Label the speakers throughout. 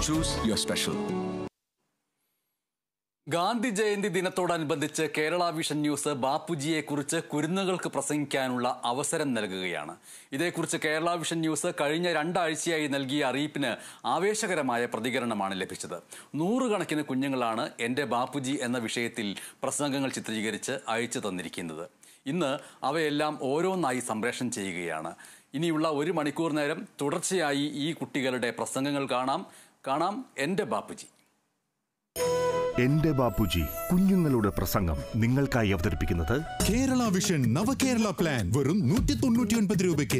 Speaker 1: Choose your special.
Speaker 2: Gandhi Jayanti ദിനത്തോടനുബന്ധിച്ച് Kerala vision news ബാപ്പുജിയെ കുറിച്ച് കുരുന്നുകൾക്ക് പ്രസംഗിക്കാനുള്ള അവസരം നൽകുകയാണ് ഇതേക്കുറിച്ച് കേരള വിഷൻ ന്യൂസ് കഴിഞ്ഞ രണ്ടാഴ്ചയായി നൽകിയ അറിയിപ്പിന് ആവേശകരമായ പ്രതികരണമാണ് ലഭിച്ചത് നൂറുകണക്കിന് കുഞ്ഞുങ്ങളാണ് എൻ്റെ ബാപ്പുജി എന്ന വിഷയത്തിൽ പ്രസംഗങ്ങൾ ചിത്രീകരിച്ച് അയച്ചു തന്നിരിക്കുന്നത് ഇന്ന് അവയെല്ലാം ഓരോന്നായി സംപ്രേഷണം ചെയ്യുകയാണ് ഇനിയുള്ള ഒരു മണിക്കൂർ നേരം തുടർച്ചയായി ഈ കുട്ടികളുടെ പ്രസംഗങ്ങൾ കാണാം കാണാം എൻ്റെ ബാപ്പുജി
Speaker 3: എന്റെ ബാപ്പുജി കുഞ്ഞുങ്ങളുടെ പ്രസംഗം നിങ്ങൾക്കായി അവതരിപ്പിക്കുന്നത്
Speaker 4: കേരള വിഷൻ നവകേരള പ്ലാൻ വെറും നൂറ്റി തൊണ്ണൂറ്റി ഒൻപത് രൂപയ്ക്ക്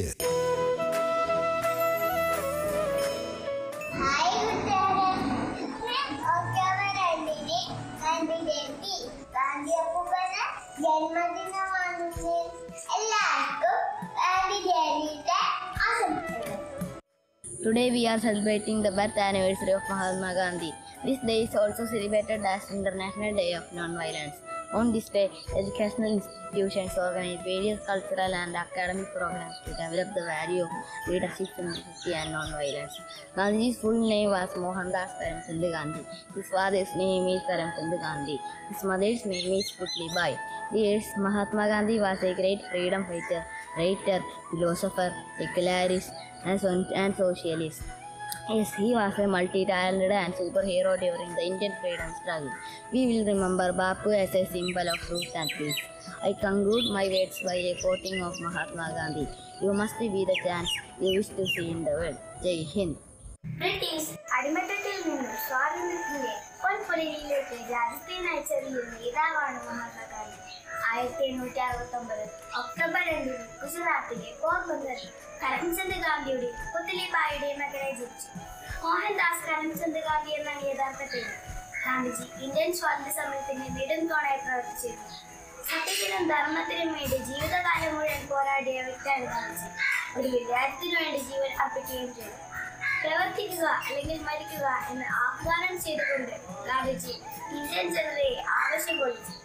Speaker 5: ഹായ് കൂട്ടുകാരെ ഒക്ടോബർ രണ്ടിന് ഗാന്ധി ജയന്തി ഗാന്ധി അപ്പൂപ്പന് ജന്മദിനമാണെന്ന് എല്ലാവർക്കും ഗാന്ധി ജയന്തിയുടെ ആശംസകൾ
Speaker 6: Today we are celebrating the birth anniversary of Mahatma Gandhi. This day is also celebrated as International Day of Non-Violence. On this day, educational institutions organize various cultural and academic programs to develop the value of leadership, simplicity and non-violence. Gandhi's full name was Mohandas Karamchand Gandhi. His father's name is Karamchand Gandhi. His mother's name is Putli Bai. Yes, Mahatma Gandhi was a great freedom fighter, writer, philosopher, secularist, and, so- and socialist. Yes, he was a multi-talented and superhero during the Indian freedom struggle. We will remember Bapu as a symbol of truth and peace. I conclude my words by a quoting of Mahatma Gandhi. You must be the chance you wish to see in the world. Jai Hind.
Speaker 5: British അടിമത്തത്തിൽ നിന്നും സ്വാതന്ത്ര്യത്തിന്റെ പൊൻപുലരിയിലേക്ക് രാജ്യത്തെ നയിച്ചെറിയ നേതാവാണ് മഹാത്മാഗാന്ധി ആയിരത്തി എണ്ണൂറ്റി അറുപത്തി ഒമ്പത് October രണ്ടിന് ഗുജറാത്തിലെ പോർബന്ദറിൽ കരംചന്ദ് ഗാന്ധിയുടെ പുത്തലിബായിയുടെ മകനെ ജനിച്ചു മോഹൻദാസ് കരംചന്ദ് ഗാന്ധി എന്നാണ് യഥാർത്ഥ പേര് ഗാന്ധിജി ഇന്ത്യൻ സ്വാതന്ത്ര്യ സമരത്തിന് നെടുംതോണായി പ്രവർത്തിച്ചിരുന്നു സത്യത്തിനും ധർമ്മത്തിനും വേണ്ടി ജീവിതകാലം മുഴുവൻ പോരാടിയ വ്യക്തിയാണ് ഗാന്ധിജി ഒരു രാജ്യത്തിനു വേണ്ടി ജീവൻ അർപ്പിക്കുകയും ചെയ്തു പ്രവർത്തിക്കുക അല്ലെങ്കിൽ മരിക്കുക എന്ന് ആഹ്വാനം ചെയ്തുകൊണ്ട് ഗാന്ധിജി ഇന്ത്യൻ ജനതയെ ആവശ്യം കൊള്ളിച്ചു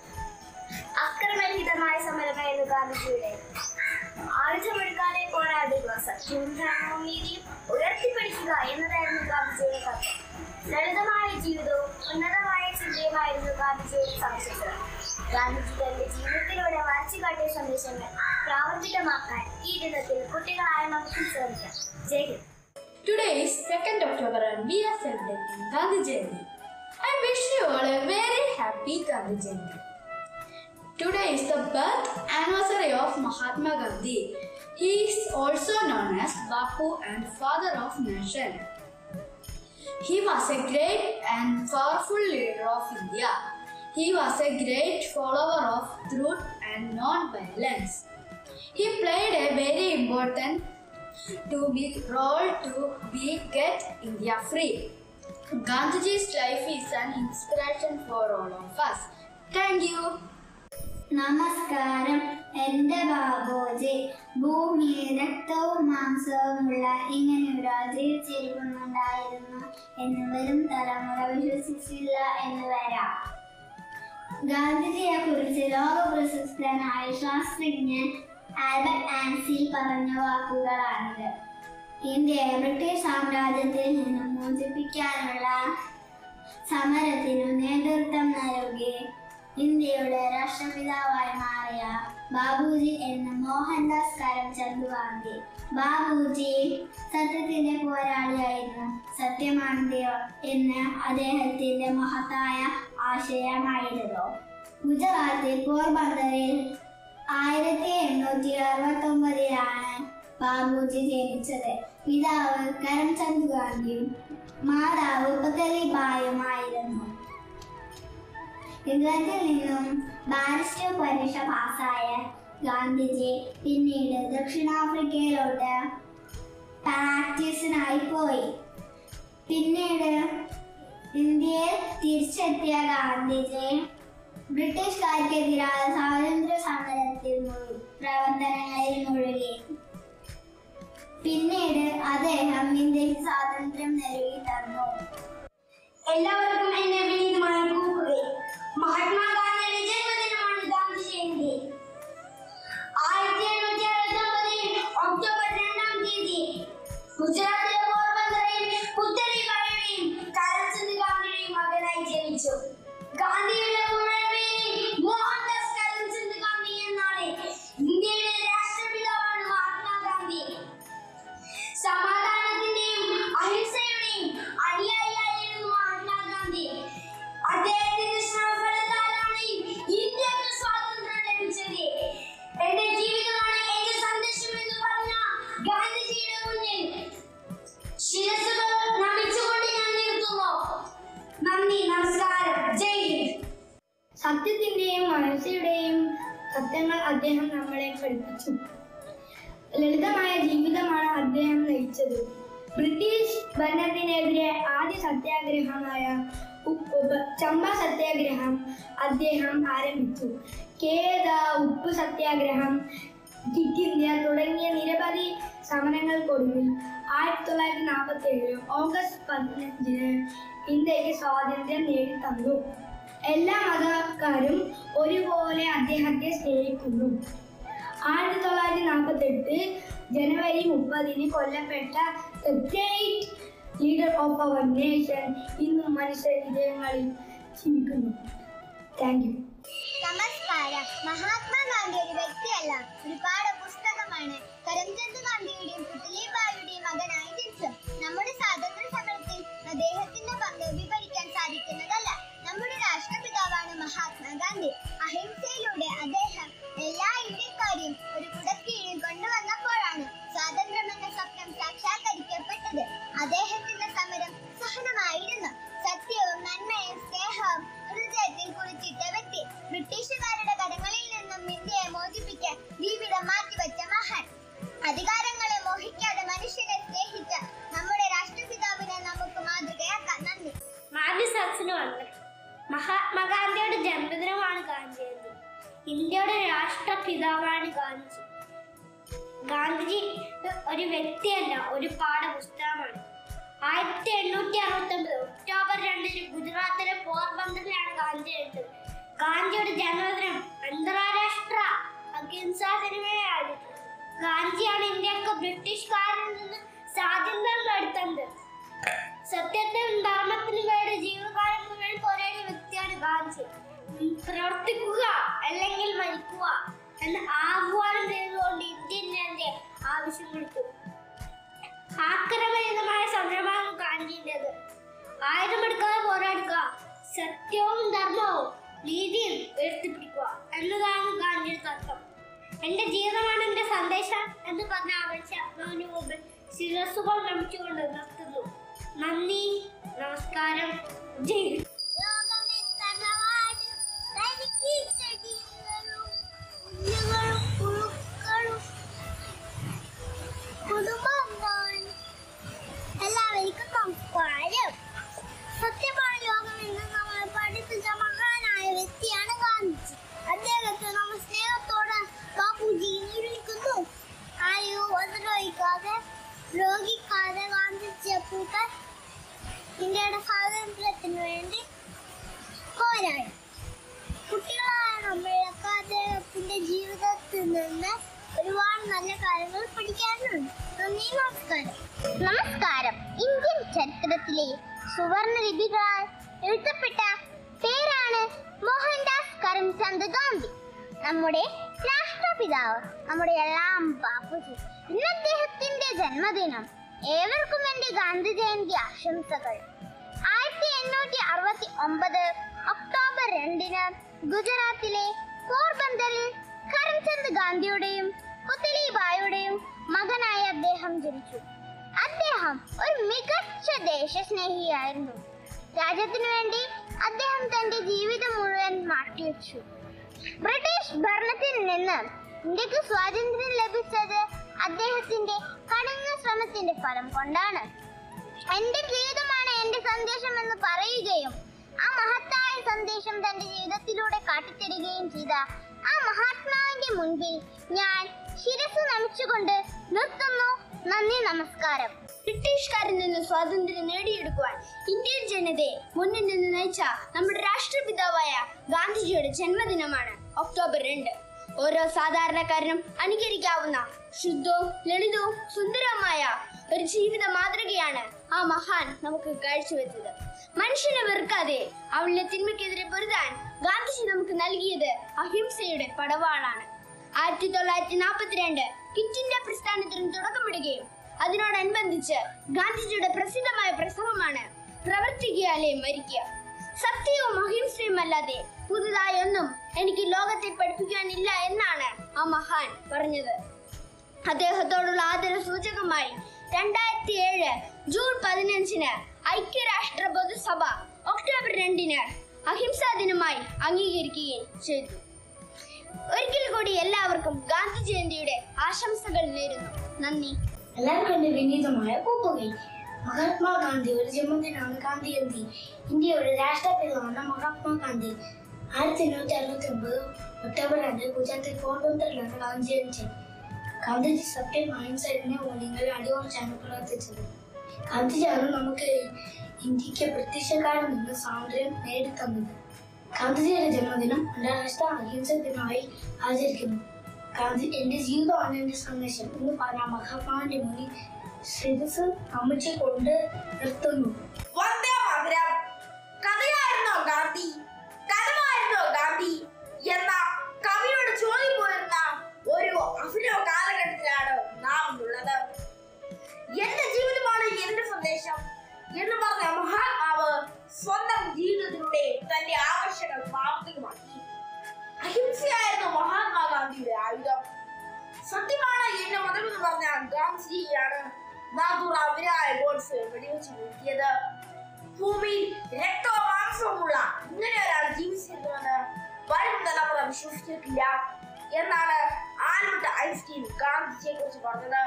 Speaker 5: അക്രമരഹിതമായ സമരമായിരുന്നു ഗാന്ധിജിയുടെ ആഴ്ചമെടുക്കാതെ പോരാടുക സത്യവും ധർമ്മവും നീതിയും ഉയർത്തിപ്പിടിക്കുക എന്നതായിരുന്നു ഗാന്ധിജിയുടെ തത്വം ലളിതമായ ജീവിതവും ഉന്നതമായ ചിന്തയുമായിരുന്നു ഗാന്ധിജിയുടെ സവിശേഷത ഗാന്ധിജി തന്റെ ജീവിതത്തിലൂടെ വരച്ചു കാട്ടിയ സന്ദേശങ്ങൾ പ്രാവർത്തികമാക്കാൻ ഈ ദിനത്തിൽ കുട്ടികളായ നമുക്ക് ശ്രമിക്കാം ജയ് Hind
Speaker 7: Today is 2nd October and we are celebrating Gandhi Jayanti. I wish you all a very happy Gandhi Jayanti. Today is the birth anniversary of Mahatma Gandhi. He is also known as Bapu and father of nation. He was a great and powerful leader of India. He was a great follower of truth and non-violence. He played a very important to be role to be get India free. Gandhiji's life is an inspiration for all of us. Thank you.
Speaker 5: നമസ്കാരം എന്റെ ബാബോജി ഭൂമിയിൽ രക്തവും മാംസവുമുള്ള ഇങ്ങനെ ഒരാൾ ജീവിച്ചിരിക്കുന്നുണ്ടായിരുന്നു എന്ന് വരും തലമുറ വിശ്വസിച്ചില്ല എന്ന് വരാം ഗാന്ധിജിയെ കുറിച്ച് ലോക പ്രശസ്തനായ ശാസ്ത്രജ്ഞൻ ആൽബർട്ട് ആൻസിൽ പറഞ്ഞ വാക്കുകളാണിത് ഇന്ത്യയെ ബ്രിട്ടീഷ് സാമ്രാജ്യത്തിൽ നിന്നും മോചിപ്പിക്കാനുള്ള സമരത്തിനു നേതൃത്വം നൽകി ഇന്ത്യയുടെ രാഷ്ട്രപിതാവായി മാറിയ ബാബുജി എന്ന മോഹൻദാസ് കരംചന്ദ് ഗാന്ധി ബാബുജി സത്യത്തിന്റെ പോരാളിയായിരുന്നു സത്യമാണ് ദൈവം എന്ന് അദ്ദേഹത്തിന്റെ മഹത്തായ ആശയമായിരുന്നു ഗുജറാത്തിൽ പോർബന്തറിൽ ആയിരത്തി എണ്ണൂറ്റി അറുപത്തി ഒമ്പതിലാണ് ബാബുജി ജനിച്ചത് പിതാവ് കരംചന്ദ് ഗാന്ധിയും മാതാവ് പുത്തലിബായുമായിരുന്നു ഇംഗ്ലണ്ടിൽ നിന്നും ബാരിസ്റ്റർ പരീക്ഷ പാസ്സായ ഗാന്ധിജി പിന്നീട് ദക്ഷിണാഫ്രിക്കയിലോട്ട് പ്രാക്ടീസിനായി പോയി പിന്നീട് ഇന്ത്യയിൽ തിരിച്ചെത്തിയ ഗാന്ധിജി ബ്രിട്ടീഷുകാർക്കെതിരായ സ്വാതന്ത്ര്യ സമരത്തിൽ മുഴു- പ്രവർത്തനങ്ങളിൽ മുഴുകി പിന്നീട് അദ്ദേഹം ഇന്ത്യക്ക് സ്വാതന്ത്ര്യം നൽകി തന്നു എല്ലാവർക്കും എന്നെ വിനീതമായി കൂക്കുകയും മഹാത്മാഗാന്ധിയുടെ ജന്മദിനമാണ് ഗാന്ധി ജയന്തി ആയിരത്തി എണ്ണൂറ്റി അറുപത്തി ഒമ്പതിൽ ഒക്ടോബർ രണ്ടാം തീയതി ഗുജറാത്തിലെ പോർബന്തറിൽ പുത്തലിബായുടെയും സത്യത്തിന്റെയും മനസ്സിയുടെയും സത്യങ്ങൾ അദ്ദേഹം നമ്മളെ പഠിപ്പിച്ചു ലളിതമായ ജീവിതമാണ് അദ്ദേഹം നയിച്ചത് ബ്രിട്ടീഷ് ഭരണത്തിനെതിരെ ആദ്യ സത്യാഗ്രഹമായ ഉപ്പ് ഉപ- ചമ്പ സത്യാഗ്രഹം അദ്ദേഹം ആരംഭിച്ചു കേദ ഉപ്പ് സത്യാഗ്രഹം ക്വിറ്റ് ഇന്ത്യ തുടങ്ങിയ നിരവധി സമരങ്ങൾക്കൊടുവിൽ ആയിരത്തി തൊള്ളായിരത്തി നാൽപ്പത്തി ഏഴ് ഓഗസ്റ്റ് പതിനഞ്ചിന് ഇന്ത്യക്ക് സ്വാതന്ത്ര്യം നേടിത്തന്നു എല്ലാ മതക്കാരും ഒരുപോലെ അദ്ദേഹത്തെ സ്നേഹിക്കുന്നു ആയിരത്തി തൊള്ളായിരത്തി നാൽപ്പത്തി എട്ട് ജനുവരി മുപ്പതിന് കൊല്ലപ്പെട്ട great leader of our nation ഇന്നും മനുഷ്യ ഹൃദയങ്ങളിൽ ജീവിക്കുന്നു താങ്ക് യു
Speaker 1: നമസ്കാരം മഹാത്മാഗാന്ധി ഒരു വ്യക്തിയല്ല ഒരുപാട് പുസ്തകമാണ് കരംചന്ദ് ഗാന്ധിയുടെയും പുത്ലിബായിയുടെയും മകനായി ജനിച്ചു നമ്മുടെ സ്വാതന്ത്ര്യ സമരത്തിൽ അദ്ദേഹത്തിന്റെ പങ്ക് വിവരിക്കാൻ സാധിക്കുന്നതല്ല നമ്മുടെ രാഷ്ട്രപിതാവാണ് മഹാത്മാഗാന്ധി അഹിംസയിലൂടെ അദ്ദേഹം എല്ലാ ഇന്ത്യക്കാരെയും ഒരു കുടക്കീഴിൽ കൊണ്ടുവന്നപ്പോഴാണ് സ്വാതന്ത്ര്യം എന്ന സ്വപ്നം സാക്ഷാത്കരിക്കപ്പെട്ടത് അദ്ദേഹത്തിന്റെ സമരം സഹനമായിരുന്നു സത്യവും നന്മയും സ്നേഹവും ഹൃദയത്തിൽ കുളിച്ചിട്ട വ്യക്തി ബ്രിട്ടീഷുകാരുടെ കരങ്ങളിൽ നിന്നും ഇന്ത്യയെ മോചിപ്പിക്കാൻ ജീവിതം മാറ്റിവെച്ച മഹാൻ അധികാരങ്ങളെ മോഹിക്കാതെ മനുഷ്യനെ സ്നേഹിച്ച നമ്മുടെ രാഷ്ട്രപിതാവിനെ നമുക്ക് മാതൃകയാക്കാം നന്ദി
Speaker 8: മാധ്യസാക്സിന് വന്നത് മഹാത്മാഗാന്ധിയുടെ ജന്മദിനമാണ് ഗാന്ധി ജയന്തി ഇന്ത്യയുടെ രാഷ്ട്രപിതാവാണ് ഗാന്ധിജി ഗാന്ധിജി ഒരു വ്യക്തിയല്ല ഒരു പാഠപുസ്തകമാണ് ആയിരത്തി എണ്ണൂറ്റി അറുപത്തി ഒമ്പത് ഒക്ടോബർ രണ്ടിന് ഗുജറാത്തിലെ പോർബന്തറിലാണ് ഗാന്ധി ജയന്തി ഗാന്ധിയുടെ ജന്മദിനം അന്താരാഷ്ട്ര അഹിംസാ ദിനമായിരുന്നു ഗാന്ധിയാണ് ഇന്ത്യക്ക് ബ്രിട്ടീഷുകാരിൽ നിന്ന് സ്വാതന്ത്ര്യം നേടുന്നത് സത്യത്തിനും ധർമ്മത്തിനും വേണ്ടി ജീവകാലം മുഴുവൻ പോരാടിയ വ്യക്തിയാണ് ഗാന്ധി ഉം, പ്രവർത്തിക്കുക അല്ലെങ്കിൽ മരിക്കുക എന്ന് ആഹ്വാനം ചെയ്തുകൊണ്ട് ഇന്ത്യൻ ജനതയെ ആവശ്യപ്പെടുത്തു ആക്രമണമായ സമരമാണ് ഗാന്ധിൻ്റെത് ആയുധമെടുക്കാതെ പോരാടുക സത്യവും ധർമ്മവും നീതിയും ഉയർത്തിപ്പിടിക്കുക എന്നതാണ് ഗാന്ധിയുടെ തത്വം എന്റെ ജീവിതമാണ് എന്റെ സന്ദേശം എന്ന് പറഞ്ഞ ആവശ്യ ആത്മാവിന് മുമ്പിൽ ശിരസുകൾ നമിച്ചുകൊണ്ട് നിർത്തുന്നു നന്ദി നമസ്കാരം ജയ് ഹിന്ദ്.
Speaker 1: ലോകമെത്തനവാട് തനിക്ക് ചെടികളും കുഞ്ഞുങ്ങളും പുഴുക്കളും കുടുംബം എല്ലാവർക്കും നമസ്കാരം സത്യമാണ് ലോകം എന്ന് നമ്മൾ പഠിപ്പിച്ച മഹാനായ വ്യക്തിയാണ് ഗാന്ധിജി അദ്ദേഹത്തെ നമ്മൾ സ്നേഹത്തോടെ ബാപ്പുജി എന്ന് വിളിക്കുന്നു ആരെയോ ഉപദ്രവിക്കാതെ രോഗിക്കാതെ ഗാന്ധിജി അപ്പൂപ്പൻ ഇന്ത്യയുടെ സ്വാതന്ത്ര്യത്തിന് വേണ്ടി പോരാടി കുട്ടികളായ നമ്മളൊക്കെ അദ്ദേഹത്തിന്റെ ജീവിതത്തിൽ നിന്ന് ഒരുപാട് നല്ല കാര്യങ്ങൾ പഠിക്കാനുണ്ട് നന്ദി നമസ്കാരം നമസ്കാരം ഇന്ത്യൻ ചരിത്രത്തിലെ സുവർണ ലിപികളാൽ എഴുതപ്പെട്ട പേരാണ് മോഹൻദാസ് കരംചന്ദ് ഗാന്ധി നമ്മുടെ രാഷ്ട്രപിതാവ് നമ്മുടെ എല്ലാം ബാപ്പുജി ഇന്ന് അദ്ദേഹത്തിന്റെ ജന്മദിനം ഏവർക്കും എന്റെ ഗാന്ധി ജയന്തി ആശംസകൾ ആയിരത്തി എണ്ണൂറ്റി അറുപത്തി ഒമ്പത് ഒക്ടോബർ രണ്ടിന് ഗുജറാത്തിലെ പോർബന്തറിൽ കരംചന്ദ് ഗാന്ധിയുടെയും പുത്തലിബായുടെയും മകനായി അദ്ദേഹം ജനിച്ചു അദ്ദേഹം ഒരു മികച്ച ദേശസ്നേഹിയായിരുന്നു രാജ്യത്തിനു വേണ്ടി അദ്ദേഹം തന്റെ ജീവിതം മുഴുവൻ മാറ്റിവെച്ചു ബ്രിട്ടീഷ് ഭരണത്തിൽ നിന്ന് ഇന്ത്യക്ക് സ്വാതന്ത്ര്യം ലഭിച്ചത് അദ്ദേഹത്തിന്റെ കഠിന ശ്രമത്തിന്റെ ഫലം കൊണ്ടാണ് എന്റെ ജീവിതമാണ് എന്റെ സന്ദേശം എന്ന് പറയുകയും ആ മഹത്തായ സന്ദേശം തന്റെ ജീവിതത്തിലൂടെ കാട്ടിത്തരികയും ചെയ്ത ആ മഹാത്മാവിന്റെ മുൻപിൽ ഞാൻ ശിരസ് നമിച്ചുകൊണ്ട് നിർത്തുന്നു നന്ദി നമസ്കാരം
Speaker 7: ബ്രിട്ടീഷുകാരിൽ നിന്ന് സ്വാതന്ത്ര്യം നേടിയെടുക്കുവാൻ ഇന്ത്യൻ ജനതയെ മുന്നിൽ നിന്ന് നയിച്ച നമ്മുടെ രാഷ്ട്രപിതാവായ ഗാന്ധിജിയുടെ ജന്മദിനമാണ് ഒക്ടോബർ രണ്ട് ഓരോ സാധാരണക്കാരനും അനുകരിക്കാവുന്ന ശുദ്ധവും ലളിതവും സുന്ദരവുമായ ഒരു ജീവിത മാതൃകയാണ് ആ മഹാൻ നമുക്ക് കാഴ്ചവെച്ചത് മനുഷ്യനെ വെറുക്കാതെ അവളുടെ തിന്മയ്ക്കെതിരെ പൊരുതാൻ ഗാന്ധിജി നമുക്ക് നൽകിയത് അഹിംസയുടെ പടവാളാണ് ആയിരത്തി തൊള്ളായിരത്തി നാൽപ്പത്തിരണ്ട് ക്വിറ്റ് ഇന്ത്യ പ്രസ്ഥാനത്തിന് തുടക്കമിടുകയും അതിനോടനുബന്ധിച്ച് ഗാന്ധിജിയുടെ പ്രസിദ്ധമായ പ്രസംഗമാണ് പ്രവർത്തിക്കുകയല്ലേ മരിക്കുക സത്യവും അഹിംസയും അല്ലാതെ പുതുതായി ഒന്നും എനിക്ക് ലോകത്തെ പഠിപ്പിക്കാനില്ല എന്നാണ് ആ മഹാൻ പറഞ്ഞത് അദ്ദേഹത്തോടുള്ള ആദര സൂചകമായി രണ്ടായിരത്തി ഏഴ് ജൂൺ പതിനഞ്ചിന് ഐക്യരാഷ്ട്ര പൊതുസഭ ഒക്ടോബർ രണ്ടിന്
Speaker 8: അഹിംസാ ദിനമായി അംഗീകരിക്കുകയും ചെയ്തു ഒരിക്കൽ കൂടി എല്ലാവർക്കും ഗാന്ധി ജയന്തിയുടെ ആശംസകൾ നേരുന്നു നന്ദി
Speaker 7: എല്ലാവർക്കും എന്റെ വിനീതമായ പൂപ്പുകൈ മഹാത്മാഗാന്ധിയുടെ ജന്മദിനമാണ് ഗാന്ധി ജയന്തി ഇന്ത്യയുടെ രാഷ്ട്രപിതാവാണ് മഹാത്മാഗാന്ധി ആയിരത്തി എണ്ണൂറ്റി അറുപത്തി ഒമ്പത് ഒക്ടോബർ രണ്ട് ഗുജറാത്തിൽ പോർബന്തറിലാണ് ഗാന്ധി ജനിച്ചത് ഗാന്ധിജി സത്യം അഹിംസ എന്നീ മൂല്യങ്ങൾ അടിയുറച്ചാണ് പ്രവർത്തിച്ചത് ഗാന്ധിജിയാണ് നമുക്ക് ഇന്ത്യക്ക് ബ്രിട്ടീഷുകാരിൽ നിന്ന് സ്വാതന്ത്ര്യം നേടിത്തന്നത് ഗാന്ധിജിയുടെ ജന്മദിനം അന്താരാഷ്ട്ര അഹിംസ ദിനമായി ആചരിക്കുന്നു ഗാന്ധി എന്റെ ജീവിതമാണ് എന്റെ സന്ദേശം എന്ന് പറഞ്ഞ മഹാത്മാവിന്റെ മുന്നിൽ ശിരസ് അമ്മച്ചി കൊണ്ട് നിർത്തുന്നു
Speaker 9: വന്ദേ മാതരം കഥയായിരുന്നോ ഗാന്ധി കഥമായിരുന്നോ ഗാന്ധി എന്ന കവിയോട് ചോദ്യം പോരുന്ന ഒരു അഭിനവ കാലഘട്ടത്തിലാണ് നാം ഉള്ളത് എന്റെ ജീവിതമാണ് എന്റെ സന്ദേശം എന്ന് പറഞ്ഞ മഹാത്മാവ് സ്വന്തം ജീവിതത്തിലൂടെ തന്റെ ആവശ്യങ്ങൾ പ്രാവർത്തികമാക്കി അഹിംസയായിരുന്നു മഹാത്മാഗാന്ധിയുടെ ആയുധം സത്യമാണ് എന്റെ മതം എന്ന് പറഞ്ഞ ഗാന്ധിജിയാണ് നാഥൂർ അവിരായ ഗോഡ്സ് വെടിവെച്ച് വീഴ്ത്തിയത് ഭൂമിയിൽ രക്തവും മാംസവുമുള്ള ഇങ്ങനെ ഒരാൾ ജീവിച്ചിരുന്നുവെന്ന് വരും തലമുറ വിശ്വസിച്ചിട്ടില്ല എന്നാണ് ആൽബർട്ട് ഐൻസ്റ്റീൻ ഗാന്ധിജിയെ കുറിച്ച് പറഞ്ഞത്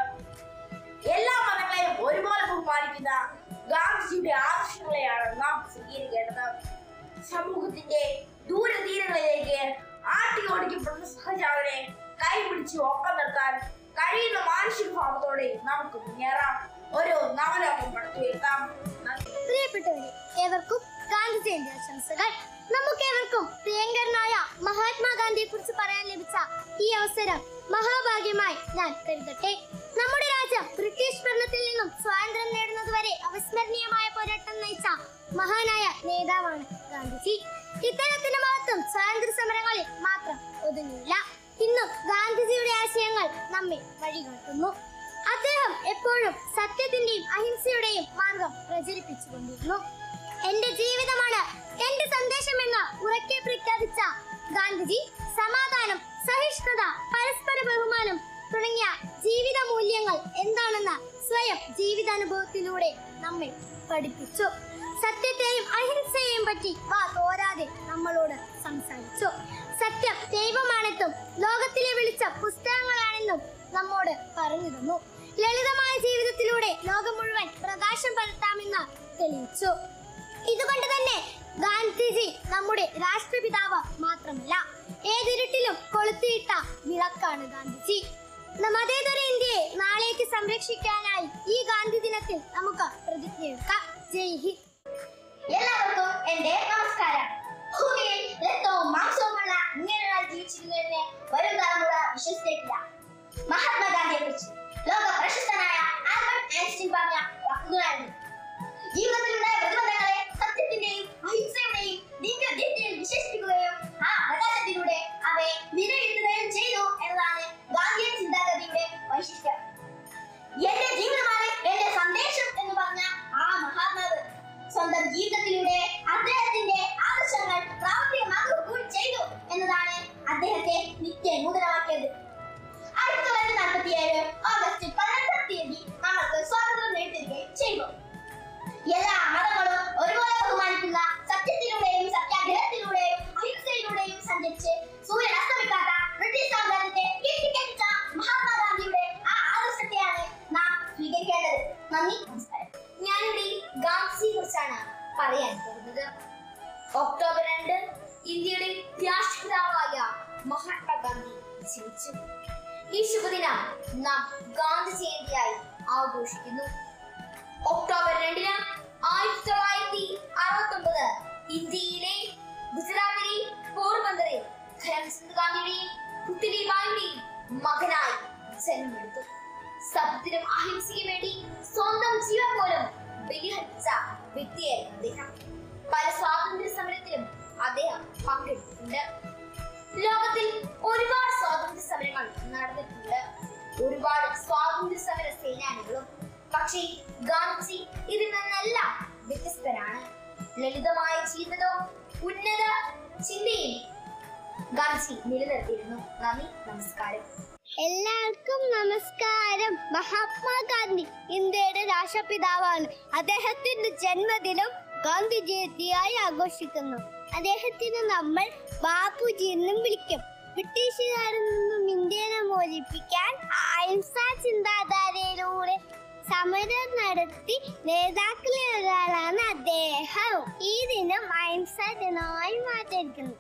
Speaker 9: എല്ലാ മതങ്ങളെയും ഒരുപോലെ ബഹുമാനിക്കുന്ന ഗാന്ധിജിയുടെ ആദർശങ്ങളെയാണ് നാം സ്വീകരിക്കേണ്ടത് സമൂഹത്തിന്റെ ദൂരതീരങ്ങളിലേക്ക് ആട്ടി ഓടിക്കപ്പെടുന്ന സഹജാവനെ കൈപിടിച്ച് ഒപ്പം നിർത്താൻ കഴിയുന്ന മാനുഷിക ഭാവത്തോടെ നമുക്ക് മുന്നേറാം ഒരു നവലോകം പടുത്തുയർത്താം നന്ദി
Speaker 1: പ്രിയപ്പെട്ടവരെ ഏവർക്കും ഗാന്ധി ജയന്തി ആശംസകൾ നമുക്കേവർക്കും പ്രിയങ്കരനായ മഹാത്മാഗാന്ധിയെ കുറിച്ച് പറയാൻ ലഭിച്ച ഈ അവസരം മഹാഭാഗ്യമായി ഞാൻ കരുതട്ടെ നമ്മുടെ രാജ്യം ബ്രിട്ടീഷ് ഭരണത്തിൽ നിന്നും സ്വാതന്ത്ര്യം നേടുന്നതുവരെ അവിസ്മരണീയമായ പോരാട്ടം നയിച്ച മഹാനായ നേതാവാണ് ഗാന്ധിജി ഇത്തരത്തിന്റെ മഹത്വം സ്വാതന്ത്ര്യ സമരങ്ങളിൽ മാത്രം ഒതുങ്ങിയില്ല ഇന്നും ഗാന്ധിജിയുടെ ആശയങ്ങൾ നമ്മെ വഴികാട്ടുന്നു അദ്ദേഹം എപ്പോഴും സത്യത്തിന്റെയും അഹിംസയുടെയും മാർഗം പ്രചരിപ്പിച്ചുകൊണ്ടിരുന്നു എന്റെ ജീവിതമാണ് എന്റെ സന്ദേശമെന്ന് ഉറക്കെ പ്രഖ്യാപിച്ച ഗാന്ധിജി സമാധാനം സഹിഷ്ണുത പരസ്പര ബഹുമാനം തുടങ്ങിയ ജീവിത മൂല്യങ്ങൾ എന്താണെന്ന് സ്വയം ജീവിതാനുഭവത്തിലൂടെ നമ്മെ പഠിപ്പിച്ചു സത്യത്തെയും അഹിംസയെയും പറ്റി വാ തോരാതെ നമ്മളോട് സംസാരിച്ചു സത്യം ദൈവമാണെന്നും ലോകത്തിലെ വിളിച്ച പുസ്തകങ്ങളാണെന്നും നമ്മോട് പറഞ്ഞു തന്നു ലളിതമായ ജീവിതത്തിലൂടെ ലോകം മുഴുവൻ പ്രകാശം പരത്താമെന്ന് തെളിയിച്ചു ഇതുകൊണ്ട് തന്നെ ഗാന്ധിജി നമ്മുടെ രാഷ്ട്രപിതാവ് മാത്രമല്ല ഏതിരുട്ടിലും കൊളുത്തിയിട്ട വിളക്കാണ് ഗാന്ധിജി മതേതര ഇന്ത്യയെ നാളേക്ക് സംരക്ഷിക്കാനായി ഈ ഗാന്ധി ദിനത്തിൽ നമുക്ക് പ്രതിജ്ഞയെടുക്കാം ജയ് ഹിന്ദ്
Speaker 5: എല്ലാവർക്കും എന്റെ നമസ്കാരം ഭൂമിയിൽ രക്തവും മാംസവുമുള്ള ഇങ്ങനെ ഒരാൾ ജീവിച്ചിരുന്നുവെന്ന് വരും തലമുറ വിശ്വസിച്ചേക്കില്ല മഹാത്മാഗാന്ധിയെ കുറിച്ച് ലോക പ്രശസ്തനായ ആൽബർട്ട് ഐൻസ്റ്റീൻ പറഞ്ഞ വാക്കുകളാണ് ജീവിതത്തിലുണ്ടായ പ്രതിബന്ധങ്ങളെ സത്യത്തിന്റെയും അഹിംസയുടെയും ദിവ്യദീപ്തിയിൽ വിശേഷിപ്പിക്കുകയും ആ പ്രകാശത്തിലൂടെ അവയെ വിലയിരുത്തുകയും ചെയ്തു എന്നതാണ് ഗാന്ധിയൻ ചിന്താഗതിയുടെ വൈശിഷ്ട്യം എന്റെ ജീവിതമാണ് എന്റെ സന്ദേശം എന്ന് പറഞ്ഞ ആ മഹാത്മാവ് സ്വന്തം ജീവിതത്തിലൂടെ അദ്ദേഹത്തിന്റെ ആദർശങ്ങൾ പ്രാവർത്തികമാക്കുക കൂടി ചെയ്തു എന്നതാണ് അദ്ദേഹത്തെ നിത്യ നൂതനമാക്കിയത് ആയിരത്തി തൊള്ളായിരത്തി നാൽപ്പത്തി ഏഴ് ഓഗസ്റ്റ് പതിനെട്ടാം തീയതി നമ്മൾക്ക് സ്വാതന്ത്ര്യം നേടിത്തരികയും ചെയ്തു എല്ലാ മതങ്ങളും ഒരുപോലെ ബഹുമാനിക്കുന്ന സത്യത്തിലൂടെയും സത്യാഗ്രഹത്തിലൂടെയും അഹിംസയിലൂടെയും സഞ്ചരിച്ച് സൂര്യൻ അസ്തമിക്കാത്ത ബ്രിട്ടീഷ് സാമ്രാജ്യത്തെ കീർത്തിക്കേറ്റ മഹാത്മാഗാന്ധിയുടെ ആ ആദർശത്തെയാണ് നാം സ്വീകരിക്കേണ്ടത് നന്ദി നമസ്കാരം ഞാനിവിടെ ഗാന്ധിജിയെ കുറിച്ചാണ് പറയാൻ പോകുന്നത് ഒക്ടോബർ രണ്ട് ഇന്ത്യയുടെ രാഷ്ട്രപിതാവായ മഹാത്മാഗാന്ധി ജനിച്ചു ഈ ശുഭദിനം നാം ഗാന്ധി ജയന്തിയായി ആഘോഷിക്കുന്നു ഒക്ടോബർ രണ്ടിന് ആയിരത്തി തൊള്ളായിരത്തി അറുപത്തി ഒമ്പത് ഇന്ത്യയിലെ ഗുജറാത്തിലെ പോർബന്തറിൽ കരംചന്ദ് ഗാന്ധിയുടെയും പുത്രിബായിയുടെയും മകനായി ജന്മമെടുത്തു സത്യത്തിനും അഹിംസയ്ക്കും വേണ്ടി സ്വന്തം ജീവൻ പോലും ബലിഹരിച്ച വ്യക്തിയായിരുന്നു അദ്ദേഹം പല സ്വാതന്ത്ര്യ സമരത്തിലും അദ്ദേഹം പങ്കെടുത്തിട്ടുണ്ട് ലോകത്തിൽ ഒരുപാട് സ്വാതന്ത്ര്യ സമരങ്ങൾ നടന്നിട്ടുണ്ട് ഒരുപാട് സ്വാതന്ത്ര്യ സമര സേനാനികളും പക്ഷേ ഗാന്ധിജി ഇതിൽ നിന്നെല്ലാം വ്യത്യസ്തനാണ് ലളിതമായ ജീവിതവും ഉന്നത ചിന്തയും ഗാന്ധിജി നിലനിർത്തിയിരുന്നു നന്ദി നമസ്കാരം
Speaker 1: എല്ലാവർക്കും നമസ്കാരം മഹാത്മാഗാന്ധി ഇന്ത്യയുടെ രാഷ്ട്രപിതാവാണ് അദ്ദേഹത്തിന്റെ ജന്മദിനം ഗാന്ധി ജയന്തിയായി ആഘോഷിക്കുന്നു അദ്ദേഹത്തിന് നമ്മൾ ബാപ്പുജി എന്നും വിളിക്കും ബ്രിട്ടീഷുകാരിൽ നിന്നും ഇന്ത്യനെ മോചിപ്പിക്കാൻ അഹിംസാ ചിന്താധാരയിലൂടെ സമരം നടത്തി നേതാക്കളിൽ ഒരാളാണ് അദ്ദേഹം ഈ ദിനം അഹിംസാ ദിനമായി മാറ്റിയിരിക്കുന്നു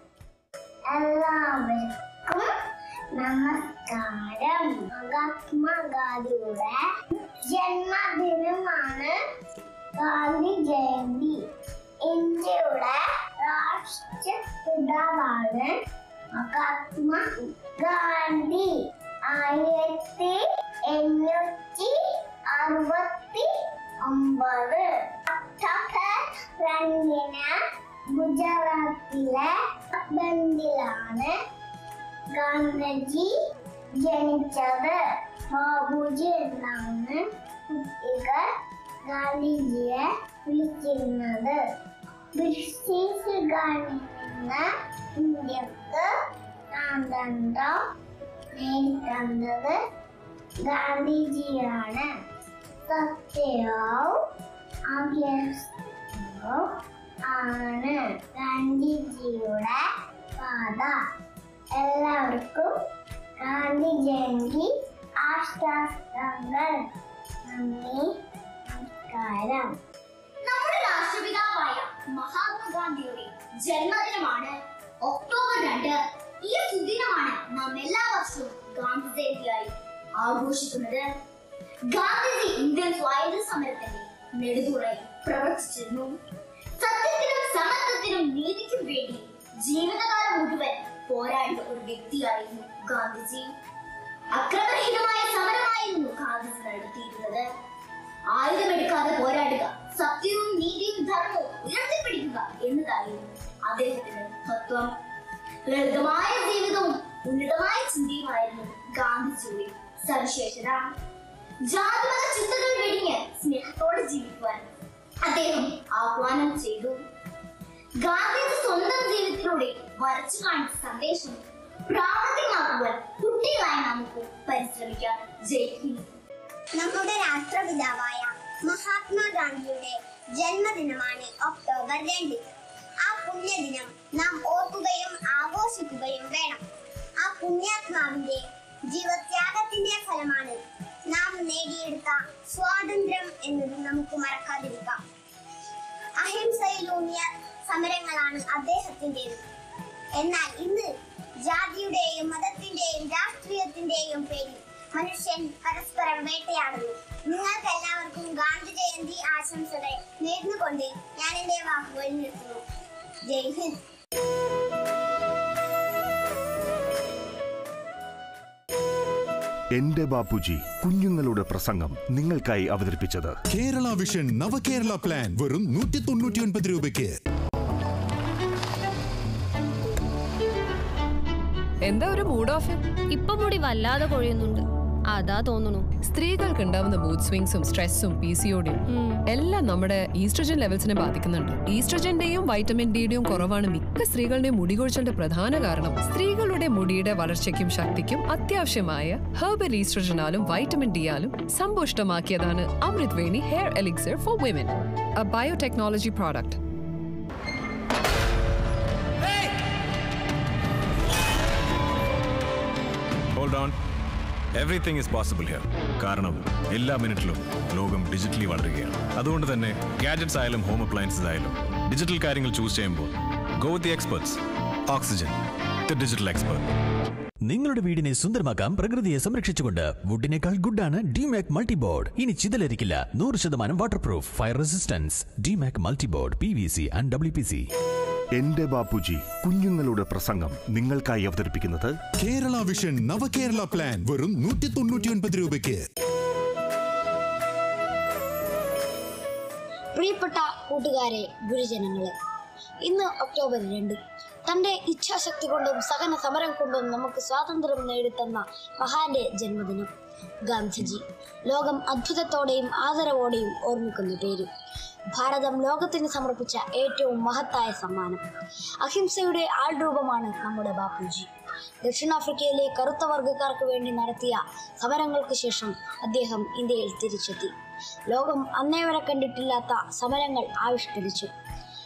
Speaker 5: എല്ലാവർക്കും നമസ്കാരം മഹാത്മാഗാന്ധിയുടെ ജന്മദിനമാണ് ഗാന്ധി ജയന്തി ഇന്ത്യയുടെ രാഷ്ട്രപിതാവാണ് മഹാത്മാ ഗാന്ധി ആയിരത്തി എണ്ണൂറ്റി അറുപത്തി ഒമ്പത് ഒക്ടോബർ രണ്ടിന് ഗുജറാത്തിലെ ബന്ദിലാണ് ഗാന്ധിജി ജനിച്ചത് ബാബുജി എന്നാണ് കുട്ടികൾ ഗാന്ധിജിയെ വിളിച്ചിരുന്നത് ബ്രിട്ടീഷുകാരിൽ നിന്ന് ഇന്ത്യക്ക് സ്വാതന്ത്ര്യം നേടിത്തന്നത് ഗാന്ധിജിയാണ് സത്യവും അഭ്യസ്തവും ആണ് ഗാന്ധിജിയുടെ പാത എല്ലാവർക്കും ഗാന്ധി ജയന്തി ആശാസ്ത്രങ്ങൾ നന്ദി നമസ്കാരം
Speaker 8: നമ്മുടെ രാഷ്ട്രപിതാവായ മഹാത്മാഗാന്ധിയുടെ ജന്മദിനമാണ് ഒക്ടോബർ രണ്ട് ഈ സുദിനമാണ് നാം എല്ലാ വർഷവും ഗാന്ധി ജയന്തിയായി ആഘോഷിക്കുന്നത് ഗാന്ധിജി ഇന്ത്യൻ സ്വാതന്ത്ര്യ സമരത്തിന്റെ നെടുതുറയിൽ പ്രവർത്തിച്ചിരുന്നു സത്യത്തിനും സമത്വത്തിനും നീതിക്കും വേണ്ടി ജീവിതകാലം മുഴുവൻ പോരാടിയ ഒരു വ്യക്തിയായിരുന്നു ഗാന്ധിജി അക്രമരഹിതമായ സമരമായിരുന്നു ഗാന്ധിജി നടത്തിയിരുന്നത് ആയുധമെടുക്കാതെ പോരാടുക സത്യവും നീതിയും ധർമ്മവും ഉയർത്തിപ്പിടിക്കുക എന്നതായിരുന്നു അദ്ദേഹത്തിന്റെ തത്വം ലളിതമായ ജീവിതവും ഉന്നതമായ ചിന്തയുമായിരുന്നു ഗാന്ധിജിയുടെ സവിശേഷത ജാതിമത ചിന്തകൾ വെടിഞ്ഞ് സ്നേഹത്തോടെ ജീവിക്കുവാൻ അദ്ദേഹം ആഹ്വാനം ചെയ്തു ഗാന്ധിജി സ്വന്തം ജീവിതത്തിലൂടെ വരച്ചു കാണിച്ച സന്ദേശം പ്രാവർത്തികമാക്കുവാൻ കുട്ടികളായ നമുക്ക് പരിശ്രമിക്കാം ജയ് ഹിന്ദ്
Speaker 1: നമ്മുടെ രാഷ്ട്രപിതാവായ മഹാത്മാഗാന്ധിയുടെ ജന്മദിനമാണ് ഒക്ടോബർ രണ്ട് ആ പുണ്യദിനം നാം ഓർക്കുകയും ആഘോഷിക്കുകയും വേണം ആ പുണ്യാത്മാവിന്റെ ജീവത്യാഗത്തിന്റെ ഫലമാണ് നാം നേടിയെടുത്ത സ്വാതന്ത്ര്യം എന്നത് നമുക്ക് മറക്കാതിരിക്കാം അഹിംസയിലൂന്നിയ സമരങ്ങളാണ് അദ്ദേഹത്തിൻ്റെത് എന്നാൽ ഇന്ന് ജാതിയുടെയും മതത്തിന്റെയും രാഷ്ട്രീയത്തിന്റെയും പേരിൽ മനുഷ്യൻ പരസ്പരം വേട്ടയാടുന്നു നിങ്ങൾക്ക് എല്ലാവർക്കും ഗാന്ധി ജയന്തി ആശംസകൾ നേർന്നുകൊണ്ട് ഞാൻ എന്റെ വാക്കുകൾ നിർത്തുന്നു ജയ് ഹിന്ദ്
Speaker 3: എന്റെ ബാപ്പുജി കുഞ്ഞുങ്ങളുടെ പ്രസംഗം നിങ്ങൾക്കായി അവതരിപ്പിച്ചത്
Speaker 4: കേരള വിഷൻ നവകേരള പ്ലാൻ വെറും നൂറ്റി തൊണ്ണൂറ്റി ഒൻപത് രൂപയ്ക്ക്
Speaker 10: എന്താ ഒരു മൂഡ് ഓഫ്
Speaker 11: ഇപ്പൊ മുടി വല്ലാതെ കൊഴിയുന്നുണ്ട് അതാ തോന്നുന്നു
Speaker 10: സ്ത്രീകൾക്ക് ഉണ്ടാവുന്ന മൂഡ് സ്വിങ്സും സ്ട്രെസ്സും പി സി ഒടിയും എല്ലാം നമ്മുടെ ഈസ്ട്രജൻ ലെവൽസിനെ ബാധിക്കുന്നുണ്ട് ഈസ്ട്രജന്റെയും വൈറ്റമിൻ ഡിയുടെയും കുറവാണ് മിക്ക സ്ത്രീകളുടെയും മുടി കൊഴിച്ചലിന്റെ പ്രധാന കാരണം സ്ത്രീകളുടെ മുടിയുടെ വളർച്ചയ്ക്കും ശക്തിക്കും അത്യാവശ്യമായ ഹെർബൽ ഈസ്ട്രജനാലും വൈറ്റമിൻ ഡിയാലും സമ്പുഷ്ടമാക്കിയതാണ് Amrut Veni hair elixir for women a biotechnology product
Speaker 12: hold on everything is possible here കാരണം എല്ലാ മിനിറ്റിലും ലോകം ഡിജിറ്റലി വളരുകയാണ് അതുകൊണ്ട് തന്നെ ഗാഡ്ജറ്റ്സ് ആയാലും ഹോം അപ്ലയൻസസ് ആയാലും ഡിജിറ്റൽ കാര്യങ്ങൾ ചൂസ് ചെയ്യുമ്പോൾ go the experts oxygen the digital expert
Speaker 13: നിങ്ങളുടെ വീടിനെ സുന്ദരമാക്കാം പ്രകൃതിയെ സംരക്ഷിച്ചുകൊണ്ട് വുഡിനേക്കാൾ ഗുഡാണ് ഡിമാക് മൾട്ടിബോർഡ് ഇനി ചിതലരിക്കില്ല നൂറ് ശതമാനം വാട്ടർ പ്രൂഫ് ഫയർ റെസിസ്റ്റൻസ് ഡിമാക് multiboard P V C and W P C
Speaker 3: എന്റെ ബാപ്പുജി കുഞ്ഞുങ്ങളുടെ പ്രസംഗം നിങ്ങൾക്കായി അവതരിപ്പിക്കുന്നത്
Speaker 4: കേരള വിഷൻ നവകേരള പ്ലാൻ വെറും നൂറ്റി തൊണ്ണൂറ്റി ഒൻപത് രൂപയ്ക്ക്
Speaker 14: പ്രിയപ്പെട്ട കൂട്ടുകാരെ ഗുരുജനങ്ങളെ ഇന്ന് ഒക്ടോബർ രണ്ട് തന്റെ ഇച്ഛാശക്തി കൊണ്ടും സഹന സമരം കൊണ്ടും നമുക്ക് സ്വാതന്ത്ര്യം നേടിത്തന്ന മഹാന്റെ ജന്മദിനം ഗാന്ധിജി ലോകം അത്ഭുതത്തോടെയും ആദരവോടെയും ഓർമ്മിക്കുന്ന പേര് ഭാരതം ലോകത്തിന് സമർപ്പിച്ച ഏറ്റവും മഹത്തായ സമ്മാനം അഹിംസയുടെ ആൾരൂപമാണ് നമ്മുടെ ബാപ്പുജി ദക്ഷിണാഫ്രിക്കയിലെ കറുത്ത വർഗ്ഗക്കാർക്ക് വേണ്ടി നടത്തിയ സമരങ്ങൾക്ക് ശേഷം അദ്ദേഹം ഇന്ത്യയിൽ തിരിച്ചെത്തി ലോകം അന്നേ വരെ കണ്ടിട്ടില്ലാത്ത സമരങ്ങൾ ആവിഷ്കരിച്ചു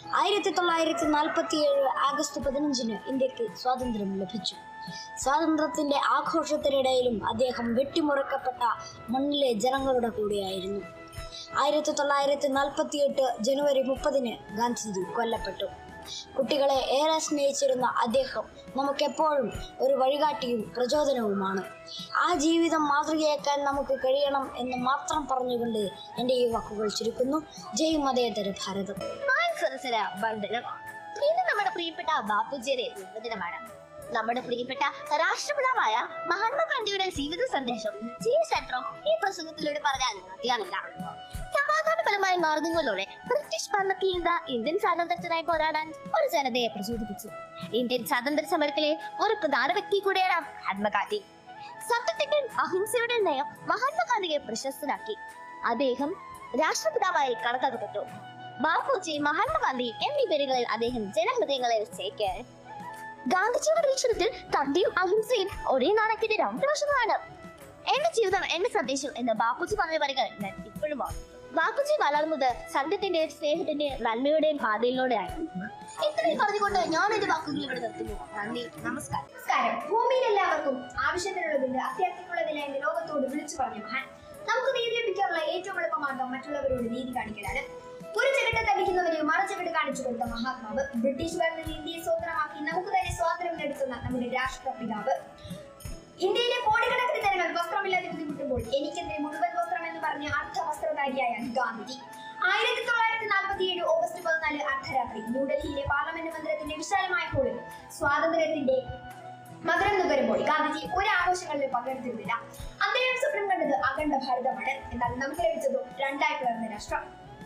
Speaker 14: ആയിരത്തി തൊള്ളായിരത്തി നാൽപ്പത്തി ഏഴ് ആഗസ്റ്റ് പതിനഞ്ചിന് ഇന്ത്യക്ക് സ്വാതന്ത്ര്യം ലഭിച്ചു സ്വാതന്ത്ര്യത്തിന്റെ ആഘോഷത്തിനിടയിലും അദ്ദേഹം വെട്ടിമുറക്കപ്പെട്ട മണ്ണിലെ ജനങ്ങളുടെ കൂടെയായിരുന്നു ആയിരത്തി തൊള്ളായിരത്തി നാൽപ്പത്തി എട്ട് ജനുവരി മുപ്പതിന് ഗാന്ധിജി കൊല്ലപ്പെട്ടു കുട്ടികളെ ഏറെ സ്നേഹിച്ചിരുന്ന അദ്ദേഹം നമുക്കെപ്പോഴും ഒരു വഴികാട്ടിയും പ്രചോദനവുമാണ് ആ ജീവിതം മാതൃകയാക്കാൻ നമുക്ക് കഴിയണം എന്ന് മാത്രം പറഞ്ഞുകൊണ്ട് എൻ്റെ ഈ വാക്കുകൾ ചുരുക്കുന്നു ജയ് മതേതര ഭാരതം
Speaker 8: സരസര വന്ദനം ഇന്ന് നമ്മുടെ പ്രിയപ്പെട്ട ബാപ്പുജിയുടെ ജന്മദിനമാണ് നമ്മുടെ പ്രിയപ്പെട്ട രാഷ്ട്രപിതാവായ മഹാത്മാഗാന്ധിയുടെ ജീവിത സന്ദേശം ജി സെൻട്രം ഈ പ്രസംഗത്തിലൂടെ പറഞ്ഞാൽ മതിയാവില്ല സമാധാനപരമായ മാർഗങ്ങളിലൂടെ ബ്രിട്ടീഷ് ഭരണത്തിൽ നിന്ന് ഇന്ത്യൻ സ്വാതന്ത്ര്യത്തിനായി പോരാടാൻ ഒരു ജനതയെ പ്രചോദിപ്പിച്ചു ഇന്ത്യൻ സ്വാതന്ത്ര്യ സമരത്തിലെ ഒരു പ്രധാന വ്യക്തി കൂടിയാണ് മഹാത്മാഗാന്ധി സത്യത്തിന്റെ അഹിംസയുടെ നയം മഹാത്മാഗാന്ധിയെ പ്രശസ്തനാക്കി അദ്ദേഹം രാഷ്ട്രപിതാവായി കണക്കാക്കപ്പെട്ടു ബാപ്പുജി മഹാത്മാഗാന്ധി എന്നീ പേരുകളിൽ അദ്ദേഹം ജനഹൃദയങ്ങളിൽ ചേക്കേറി ഗാന്ധിജിയുടെ വീക്ഷണത്തിൽ തന്റെയും അഹിംസയും ഒരേ നാണയത്തിന്റെ രണ്ട് വശങ്ങളാണ് എന്റെ ജീവിതം എന്റെ സന്ദേശം എന്ന് ബാപ്പുജി പറഞ്ഞ വരികൾ ഞാൻ ഇപ്പോഴും ഓർക്കുന്നു. ബാപ്പുജി വളർന്നത് സത്യത്തിന്റെ സ്നേഹത്തിന്റെ നന്മയുടെയും പാതയിലൂടെയാണ് ഇത്രയും പറഞ്ഞുകൊണ്ട് ഞാൻ എന്റെ വാക്കുകൾ ഇവിടെ നിർത്തുന്നു നന്ദി നമസ്കാരം
Speaker 5: നമസ്കാരം ഭൂമിയിൽ എല്ലാവർക്കും ആവശ്യത്തിനുള്ളതുണ്ട് അത്യാവശ്യമുള്ളതില്ല എന്ന് ലോകത്തോട് വിളിച്ചു പറഞ്ഞ മഹാൻ നമുക്ക് നീതി ലഭിക്കാനുള്ള ഏറ്റവും എളുപ്പ മാർഗം മറ്റുള്ളവരോട് നീതി കാണിക്കലാണ് ഒരു ചെവിട്ട് തടിക്കുന്നവരെ മറുചെവിട്ട് കാണിച്ചു കൊടുത്ത മഹാത്മാവ് ബ്രിട്ടീഷുകാരിൽ നിന്ന് ഇന്ത്യയെ സ്വതന്ത്രമാക്കി നമുക്ക് തന്നെ സ്വാതന്ത്ര്യം നേടുത്തുന്ന നമ്മുടെ രാഷ്ട്രപിതാവ് ഇന്ത്യയിലെ കോടിക്കണക്കിന് ജനങ്ങൾ വസ്ത്രമില്ലാതെ ബുദ്ധിമുട്ടുമ്പോൾ എനിക്കെതിരെ മുഴുവൻ വസ്ത്രം എന്ന് പറഞ്ഞ അർദ്ധവസ്ത്രധാരിയായ ഗാന്ധി ആയിരത്തി തൊള്ളായിരത്തി നാൽപ്പത്തി ഏഴ് ഓഗസ്റ്റ് പതിനാല് അർദ്ധരാത്രി ന്യൂഡൽഹിയിലെ പാർലമെന്റ് മന്ദിരത്തിന്റെ വിശാലമായ ഹോളിൽ സ്വാതന്ത്ര്യത്തിന്റെ മകരം നുകരുമ്പോൾ ഗാന്ധിജി ഒരു ആഘോഷങ്ങളിലും പങ്കെടുത്തിരുന്നില്ല അദ്ദേഹം സ്വപ്നം കണ്ടത് അഖണ്ഡ ഭാരതമാണ് എന്നാൽ നമുക്ക് ലഭിച്ചതും രണ്ടായി പിളർന്ന രാഷ്ട്രം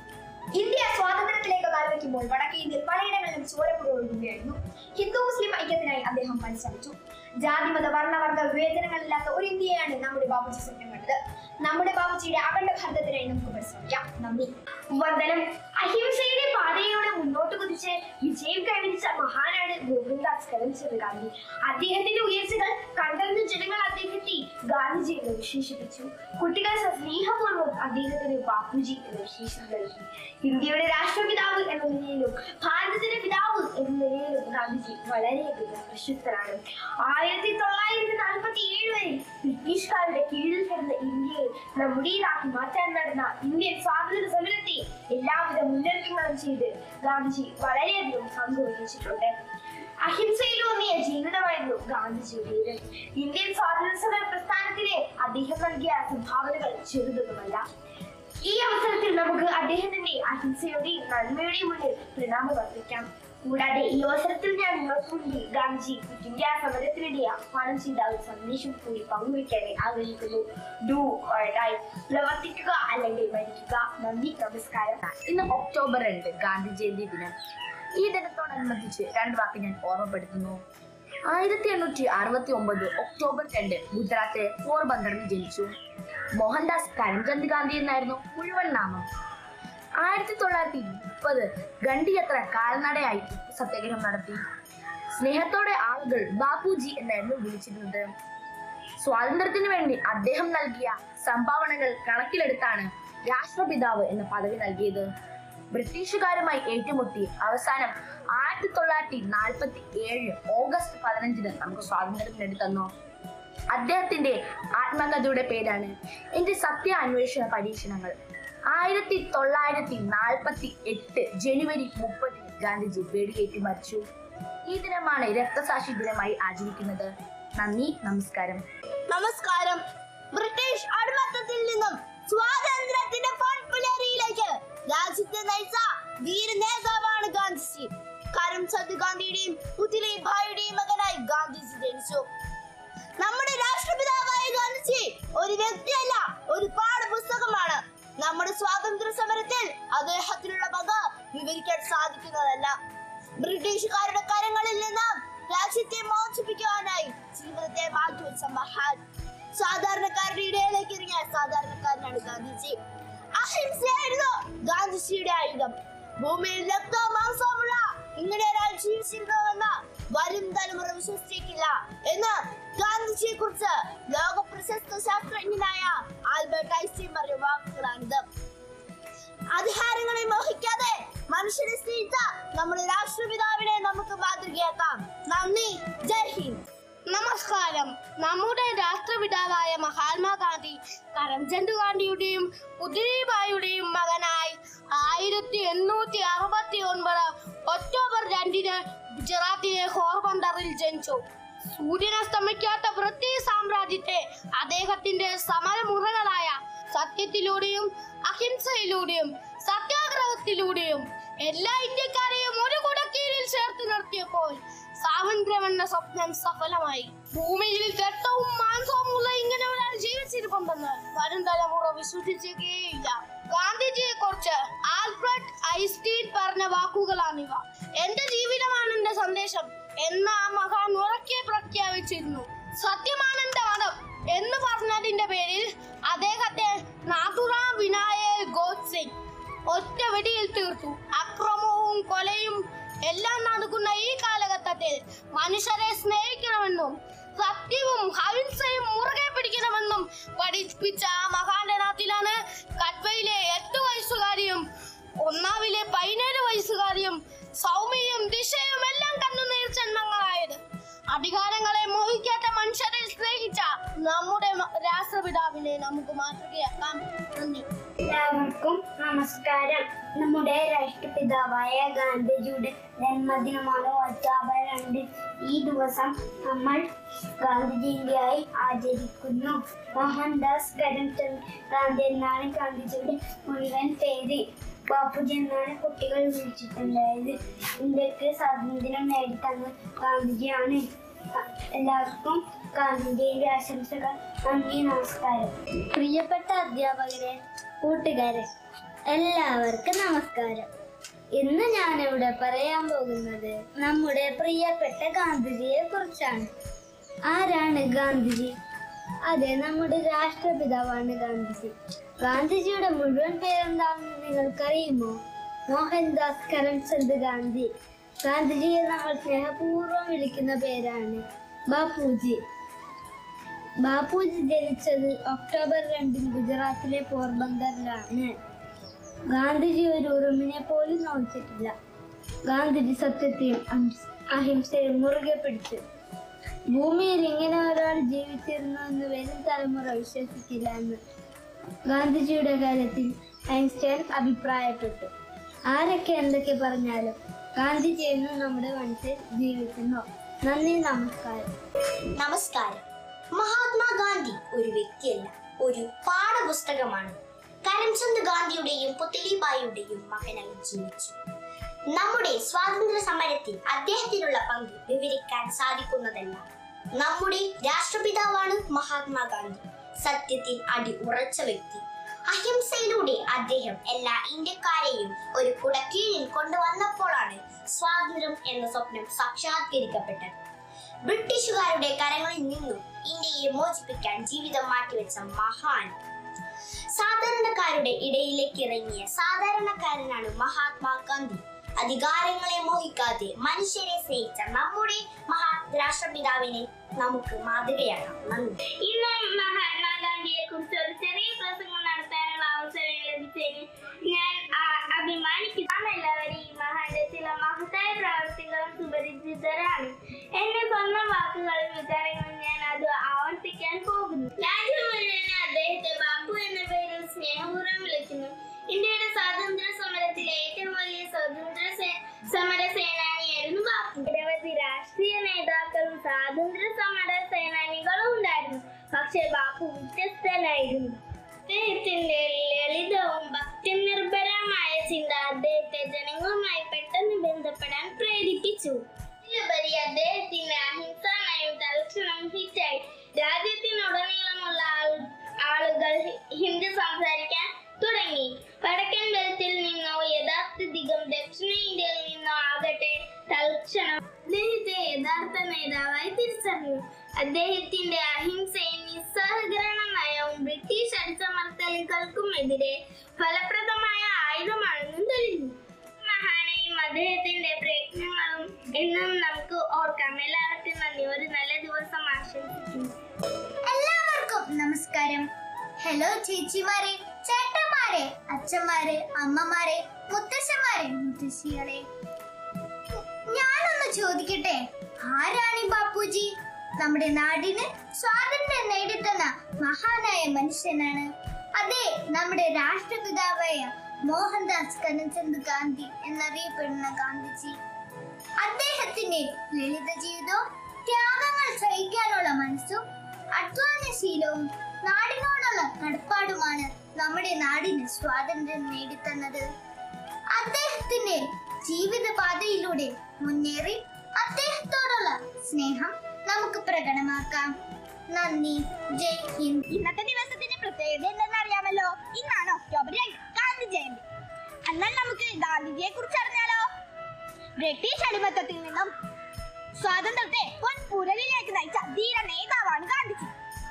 Speaker 5: ഇന്ത്യ സ്വാതന്ത്ര്യത്തിലേക്ക് കാൽവെക്കുമ്പോൾ വടക്കേ ഇന്ത്യയിൽ പലയിടങ്ങളിലും ചോരപ്പുഴ ഒഴുകുകയായിരുന്നു ഹിന്ദു മുസ്ലിം ഐക്യത്തിനായി അദ്ദേഹം പരിശ്രമിച്ചു ജാതി മത വർണ്ണവർഗ വിവേചനങ്ങളില്ലാത്ത ഒരു ഇന്ത്യയാണ് നമ്മുടെ ബാബുജി സ്വപ്നം കണ്ടത് നമ്മുടെ ബാബുജിയുടെ അഖണ്ഡ ഭാരതത്തിനായി നമുക്ക് പരിശ്രമിക്കാം നന്ദി വന്ദനം അഹിംസയുടെ പാതയിലൂടെ മുന്നോട്ട് കുതിച്ച് വിജയം കൈവരിച്ച മഹാനാണ് ഗോവിന്ദാസ് കരംചന്ദ് ഗാന്ധി അദ്ദേഹത്തിന്റെ ഉയർച്ചകൾ കണ്ടറിഞ്ഞ ജനങ്ങൾ അദ്ദേഹത്തെ ഗാന്ധിജി എന്ന് വിശേഷിപ്പിച്ചു കുട്ടികൾ സ്നേഹപൂർവ്വം അദ്ദേഹത്തിന് ബാപ്പുജി എന്ന് വിശേഷം നൽകി ഇന്ത്യയുടെ രാഷ്ട്രപിതാവ് എന്ന നിലയിലും ഭാരതത്തിന്റെ പിതാവ് എന്ന നിലയിലും ഗാന്ധിജി വളരെയധികം പ്രശസ്തനാണ് ആയിരത്തി തൊള്ളായിരത്തി നാൽപ്പത്തി ഏഴ് വരെ ബ്രിട്ടീഷുകാരുടെ കീഴിൽ കിടന്ന ഇന്ത്യയെ നമ്മുടേതാക്കി മാറ്റാൻ നടന്ന ഇന്ത്യൻ സ്വാതന്ത്ര്യ സമരത്തെ എല്ലാവിധ മുന്നൊരുക്കങ്ങളും ചെയ്ത് ഗാന്ധിജി വളരെയധികം പങ്കുവഹിച്ചിട്ടുണ്ട് അഹിംസയിലൂന്നിയ ജീവിതമായിരുന്നു ഗാന്ധിജിയുടേത് ഇന്ത്യൻ സ്വാതന്ത്ര്യ സമര പ്രസ്ഥാനത്തിന് അദ്ദേഹം നൽകിയ സംഭാവനകൾ ചെറുതൊന്നുമല്ല ഈ അവസരത്തിൽ നമുക്ക് അദ്ദേഹത്തിന്റെ അഹിംസയുടെയും നന്മയുടെയും മുന്നിൽ പ്രണാമം അർപ്പിക്കാം കൂടാതെ ഈ അവസരത്തിൽ ഞാൻ നിങ്ങൾക്ക് മുന്നിൽ ഗാന്ധിജി ക്വിറ്റ് ഇന്ത്യ സമരത്തിനിടെ ആഹ്വാനം ചെയ്ത ഒരു സന്ദേശം കൂടി പങ്കുവയ്ക്കാൻ ആഗ്രഹിക്കുന്നു ഡു ഓർ ഡൈ പ്രവർത്തിക്കുക അല്ലെങ്കിൽ മരിക്കുക നന്ദി നമസ്കാരം
Speaker 15: ഇന്ന് ഒക്ടോബർ രണ്ട് ഗാന്ധി ജയന്തി ദിനം ഈ ദിനത്തോടനുബന്ധിച്ച് രണ്ട് വാക്ക് ഞാൻ ഓർമ്മപ്പെടുത്തുന്നു ആയിരത്തി എണ്ണൂറ്റി അറുപത്തി ഒമ്പത് ഒക്ടോബർ രണ്ട് ഗുജറാത്തിലെ പോർബന്ദറിൽ ജനിച്ചു മോഹൻദാസ് കരംചന്ദ് ഗാന്ധി എന്നായിരുന്നു മുഴുവൻ നാമം ആയിരത്തി തൊള്ളായിരത്തി മുപ്പത് ഗണ്ഡിയത്ര കാൽനടയായി ഉപ്പു സത്യാഗ്രഹം നടത്തി സ്നേഹത്തോടെ ആളുകൾ ബാപ്പുജി എന്നായിരുന്നു വിളിച്ചിരുന്നത് സ്വാതന്ത്ര്യത്തിനു വേണ്ടി അദ്ദേഹം നൽകിയ സംഭാവനകൾ കണക്കിലെടുത്താണ് രാഷ്ട്രപിതാവ് എന്ന പദവി നൽകിയത് ബ്രിട്ടീഷുകാരുമായി ഏറ്റുമുട്ടി അവസാനം ആയിരത്തി തൊള്ളായിരത്തി നാൽപ്പത്തി ഏഴ് ഓഗസ്റ്റ് പതിനഞ്ചിന് നമുക്ക് സ്വാതന്ത്ര്യം നേടിത്തന്നു അദ്ദേഹത്തിന്റെ ആത്മകഥയുടെ പേരാണ് എന്റെ സത്യ അന്വേഷണ പരീക്ഷണങ്ങൾ ആയിരത്തി തൊള്ളായിരത്തി നാൽപ്പത്തി എട്ട് ജനുവരി മുപ്പതിന് ഗാന്ധിജി വെടിയേറ്റ് മരിച്ചു ഈ ദിനമാണ് രക്തസാക്ഷി ദിനമായി ആചരിക്കുന്നത് നന്ദി നമസ്കാരം
Speaker 8: നമസ്കാരം ബ്രിട്ടീഷ് അടിമത്തത്തിൽ നിന്നും സ്വാതന്ത്ര്യത്തിന്റെ പൊൻപുലരിയിലേക്ക് രാജ്യത്തെ നയിച്ച വീര നേതാവാണ് ഗാന്ധിജി കരംചന്ദ് ഗാന്ധിയുടെയും പുതിലി ഭായിയുടെയും മകനായി ഗാന്ധിജി ജനിച്ചു നമ്മുടെ രാഷ്ട്രപിതാവായ ഗാന്ധിജി ഒരു വ്യക്തിയല്ല ഒരു പാഠപുസ്തകമാണ് നമ്മുടെ സ്വാതന്ത്ര്യ സമരത്തിൽ അദ്ദേഹത്തിനുള്ള പങ്ക് വിവരിക്കാൻ സാധിക്കുന്നതല്ല ബ്രിട്ടീഷുകാരുടെ കരങ്ങളിൽ നിന്ന് രാജ്യത്തെ മോചിപ്പിക്കുവാനായി ജീവിതത്തെ മാറ്റിവെച്ച മഹാൻ സാധാരണക്കാരുടെ ഇടയിലേക്ക് ഇറങ്ങിയ സാധാരണക്കാരനാണ് ഗാന്ധിജി അഹിംസയായിരുന്നു ഗാന്ധിജിയുടെ ആയുധം ഭൂമിയിൽ രക്തവും മാംസവുമുള്ള ഇങ്ങനെ ഒരാൾ ജീവിച്ചിരുന്നുവെന്ന് വരും തലമുറ വിശ്വസിച്ചേക്കില്ല എന്ന് ഗാന്ധിജിയെ കുറിച്ച് ലോക പ്രശസ്ത ശാസ്ത്രജ്ഞനായ ആൽബർട്ട് ഐൻസ്റ്റീൻ പറഞ്ഞ വാക്കുകളാണിത് അധികാരങ്ങളെ മോഹിക്കാതെ
Speaker 5: മനുഷ്യരെ സ്നേഹിച്ച നമ്മുടെ രാഷ്ട്രപിതാവിനെ നമുക്ക് മാതൃകയാക്കാം നന്ദി ജയ് ഹിന്ദ് നമസ്കാരം നമ്മുടെ രാഷ്ട്രപിതാവായ മഹാത്മാഗാന്ധി കരംചന്ദ് ഗാന്ധിയുടെയും പുതിരിബായിയുടെയും മകനായി ആയിരത്തി എണ്ണൂറ്റി അറുപത്തി ഒൻപത് ഒക്ടോബർ രണ്ടിന് ഗുജറാത്തിലെ പോർബന്തറിൽ ജനിച്ചു സൂര്യനസ്തമിക്കാത്ത ബ്രിട്ടീഷ് സാമ്രാജ്യത്തെ അദ്ദേഹത്തിന്റെ സമരമുറകളായ സത്യത്തിലൂടെയും അഹിംസയിലൂടെയും സത്യാഗ്രഹത്തിലൂടെയും എല്ലാ ഇന്ത്യക്കാരെയും ഒരു കുടക്കീഴിൽ ചേർത്ത് നിർത്തിയപ്പോൾ സ്വാതന്ത്ര്യമെന്ന സ്വപ്നം സഫലമായി ഭൂമിയിൽ രക്തവും മാംസവും ഉള്ള ഇങ്ങനെ ഒരാൾ ജീവിച്ചിരിപ്പുണ്ടെന്ന് വരും തലമുറ വിശ്വസിച്ചേക്കേയില്ല ഗാന്ധിജിയെ കുറിച്ച് ആൽഫ്രഡ് ഐസ്റ്റീൻ പറഞ്ഞ വാക്കുകളാണിവ എന്റെ ജീവിതമാണ് എന്റെ സന്ദേശം എന്ന് ആ മഹാൻ ഉറക്കെ പ്രഖ്യാപിച്ചിരുന്നു സത്യമാനന്ദ മതം എന്ന് പറഞ്ഞതിന്റെ പേരിൽ അദ്ദേഹത്തെ നാഥുറാം വിനായക് ഗോഡ്സെ ഒറ്റ വെടിയിൽ തീർത്തു അക്രമവും കൊലയും എല്ലാം നടക്കുന്ന ഈ കാലഘട്ടത്തിൽ മനുഷ്യരെ സ്നേഹിക്കണമെന്നും സത്യവും അഹിംസയും മുറുകെ പിടിക്കണമെന്നും പഠിപ്പിച്ച ആ മഹാന്റെ നാട്ടിലാണ് കട്വയിലെ എട്ട് വയസ്സുകാരിയും ഒന്നാവിലെ പതിനേഴ് വയസ്സുകാരിയും സൗമ്യയും ദിശയും എല്ലാം കണ്ണുനീർ ജന്മങ്ങളായത് അധികാരങ്ങളെ മോഹിക്കാത്ത മനുഷ്യരെ സ്നേഹിച്ച നമ്മുടെ മ- രാഷ്ട്രപിതാവിനെ നമുക്ക് മാതൃകയാക്കാം നന്ദി
Speaker 16: എല്ലാവർക്കും നമസ്കാരം നമ്മുടെ രാഷ്ട്രപിതാവായ ഗാന്ധിജിയുടെ ജന്മദിനമാണ് ഒക്ടോബർ രണ്ട് ഈ ദിവസം നമ്മൾ ഗാന്ധി ജയന്തിയായി ആചരിക്കുന്നു മോഹൻദാസ് കരംചന്ദ് ഗാന്ധി എന്നാണ് ഗാന്ധിജിയുടെ മുഴുവൻ പേര് ബാപ്പുജി എന്നാണ് കുട്ടികൾ വിളിച്ചിട്ടുണ്ടായത് ഇന്ത്യക്ക് സ്വാതന്ത്ര്യം നേടിത്തന്ന ഗാന്ധിജിയാണ് എല്ലാവർക്കും ഗാന്ധി ജയന്തി ആശംസകൾ നന്ദി നമസ്കാരം
Speaker 5: പ്രിയപ്പെട്ട അധ്യാപകരെ കൂട്ടുകാരെ എല്ലാവർക്കും നമസ്കാരം ഇന്ന് ഞാനിവിടെ പറയാൻ പോകുന്നത് നമ്മുടെ പ്രിയപ്പെട്ട ഗാന്ധിജിയെ കുറിച്ചാണ് ആരാണ് ഗാന്ധിജി അതെ നമ്മുടെ രാഷ്ട്രപിതാവാണ് ഗാന്ധിജി ഗാന്ധിജിയുടെ മുഴുവൻ പേരെന്താണെന്ന് നിങ്ങൾക്കറിയുമോ മോഹൻദാസ് കരംചന്ദ് ഗാന്ധി ഗാന്ധിജിയെ നമ്മൾ സ്നേഹപൂർവ്വം വിളിക്കുന്ന പേരാണ് ബാപ്പുജി ബാപ്പുജി ജനിച്ചത് ഒക്ടോബർ രണ്ടിന് ഗുജറാത്തിലെ പോർബന്തറിലാണ് ഗാന്ധിജി ഒരു ഉറുമിനെ പോലും നോക്കിയിട്ടില്ല ഗാന്ധിജി സത്യത്തെയും അഹിംസ- അഹിംസയും മുറുകെ പിടിച്ചു ഭൂമിയിൽ ഇങ്ങനെ ഒരാൾ ജീവിച്ചിരുന്നു എന്ന് വരും തലമുറ വിശ്വസിക്കില്ല എന്ന് ഗാന്ധിജിയുടെ കാര്യത്തിൽ ഐൻസ്റ്റൈൻ അഭിപ്രായപ്പെട്ടു ആരൊക്കെ എന്തൊക്കെ പറഞ്ഞാലും ഗാന്ധിജി എന്നും നമ്മുടെ മനസ്സിൽ ജീവിക്കുന്നു നന്ദി നമസ്കാരം
Speaker 1: നമസ്കാരം മഹാത്മാഗാന്ധി ഒരു വ്യക്തിയല്ല ഒരു പാഠപുസ്തകമാണ് കരംചന്ദ് ഗാന്ധിയുടെയും പുത്തലിബായിയുടെയും മകനായി ജീവിച്ചു നമ്മുടെ സ്വാതന്ത്ര്യ സമരത്തിൽ അദ്ദേഹത്തിനുള്ള പങ്ക് വിവരിക്കാൻ സാധിക്കുന്നതല്ല നമ്മുടെ രാഷ്ട്രപിതാവാണ് മഹാത്മാഗാന്ധി സത്യത്തിൽ അടി ഉറച്ച വ്യക്തി അഹിംസയിലൂടെ അദ്ദേഹം എല്ലാ ഇന്ത്യക്കാരെയും ഒരു കുടക്കീഴിൽ കൊണ്ടുവന്നപ്പോഴാണ് സ്വാതന്ത്ര്യം എന്ന സ്വപ്നം സാക്ഷാത്കരിക്കപ്പെട്ടത് ബ്രിട്ടീഷുകാരുടെ കരങ്ങളിൽ നിന്നും ഇന്ത്യയെ മോചിപ്പിക്കാൻ ജീവിതം മാറ്റിവെച്ച മഹാൻ സാധാരണക്കാരുടെ ഇടയിലേക്ക് ഇറങ്ങിയ സാധാരണക്കാരനാണ് മഹാത്മാഗാന്ധി അധികാരങ്ങളെ മോഹിക്കാതെ മനുഷ്യരെ സ്നേഹിച്ച നമ്മുടെ മഹാ രാഷ്ട്രപിതാവിനെ നമുക്ക് മാതൃകയാക്കാം നന്ദി
Speaker 16: ഇന്ന് മഹാത്മാഗാന്ധിയെ കുറിച്ച് ഒരു ചെറിയ പ്രസംഗം നടത്താനുള്ള അവസരം ലഭിച്ചതിന് ഞാൻ ആ- അഭിമാനിക്കുന്നു നാം എല്ലാവരും ഈ മഹാന്റെ ചില മഹത്തായ പ്രവർത്തികളും സുപരിചിതരാണ് എന്റെ സ്വന്തം വാക്കുകളും വികാരങ്ങളും ഞാൻ അത് ആവർത്തിക്കാൻ പോകുന്നു രാജ്യം മുഴുവൻ അദ്ദേഹത്തെ ബാപ്പു എന്ന പേരിൽ സ്നേഹപൂർവ്വം വിളിക്കുന്നു ഇന്ത്യയുടെ സ്വാതന്ത്ര്യ സമരത്തിലെ ഏറ്റവും വലിയ സ്വാതന്ത്ര്യ സേ- സമര സേനാനിയായിരുന്നു ബാപ്പു നിരവധി രാഷ്ട്രീയ നേതാക്കളും സ്വാതന്ത്ര്യ സമര സേനാനികളും ഉണ്ടായിരുന്നു പക്ഷേ ബാപ്പു വ്യത്യസ്തനായിരുന്നു അദ്ദേഹത്തിന്റെ ലളിതവും ഭക്തി നിർഭരമായ ചിന്ത അദ്ദേഹത്തെ ജനങ്ങളുമായി പെട്ടെന്ന് ബന്ധപ്പെടാൻ പ്രേരിപ്പിച്ചു ഇതിലുപരി അദ്ദേഹത്തിന്റെ അഹിംസാ നയം തൽക്ഷണം ഹിറ്റായി രാജ്യത്തിനുടനീളമുള്ള ആൾ- ആളുകൾ ഹിന്ദി സംസാരിക്കാൻ തുടങ്ങി വടക്കൻ ബലത്തിൽ നിന്നോ യഥാസ്ഥിതികം ദക്ഷിണേന്ത്യയിൽ നിന്നോ ആകട്ടെ തൽക്ഷണം അദ്ദേഹത്തെ യഥാർത്ഥ നേതാവായി തിരിച്ചറിഞ്ഞു അദ്ദേഹത്തിന്റെ അഹിംസയും നിസ്സഹകരണ നയവും ബ്രിട്ടീഷ് അടിച്ചമർത്തലുകൾക്കും എതിരെ ഫലപ്രദമായ ആയുധമാണെന്നും തെളിഞ്ഞു മഹാനെയും അദ്ദേഹത്തിന്റെ പ്രയത്നങ്ങളും എന്നും നമുക്ക് ഓർക്കാം എല്ലാവർക്കും നന്ദി ഒരു നല്ല ദിവസം ആശംസിക്കുന്നു
Speaker 1: എല്ലാവർക്കും നമസ്കാരം ഹലോ ചേച്ചിമാരെ ചേട്ടന്മാരെ അച്ഛന്മാരെ അമ്മമാരെ
Speaker 5: മുത്തശ്ശന്മാരെ മുത്തശ്ശികളെ ഞാനൊന്ന് ചോദിക്കട്ടെ ആരാണ് ഈ ബാപ്പുജി നമ്മുടെ നാടിന് സ്വാതന്ത്ര്യം നേടിത്തന്ന മഹാനായ മനുഷ്യനാണ് അതെ നമ്മുടെ രാഷ്ട്രപിതാവായ മോഹൻദാസ് കരംചന്ദ് ഗാന്ധി എന്നറിയപ്പെടുന്ന ഗാന്ധിജി അദ്ദേഹത്തിന്റെ ലളിത ജീവിതവും ത്യാഗങ്ങൾ സഹിക്കാനുള്ള മനസ്സും അധ്വാനശീലവും നാടിനോടുള്ള കടപ്പാടുമാണ് നമ്മുടെ നാടിന് സ്വാതന്ത്ര്യം നേടിത്തന്നത് അദ്ദേഹത്തിന്റെ ജീവിതപാതയിലൂടെ മുന്നേറി അദ്ദേഹത്തോടുള്ള സ്നേഹം നമുക്ക് പ്രകടമാക്കാം നന്ദി ജയ് ഹിന്ദ്
Speaker 8: ഇന്നത്തെ ദിവസത്തിന്റെ പ്രത്യേകത എന്തെന്ന് അറിയാമല്ലോ ഇന്നാണ് ഒക്ടോബർ രണ്ട് ഗാന്ധി ജയന്തി എന്നാൽ നമുക്ക് ഗാന്ധിജിയെ കുറിച്ച് അറിഞ്ഞാലോ ബ്രിട്ടീഷ് അടിമത്തത്തിൽ നിന്നും സ്വാതന്ത്ര്യത്തെ പൊൻപുരലിലേക്ക് നയിച്ച ധീര നേതാവാണ് ഗാന്ധിജി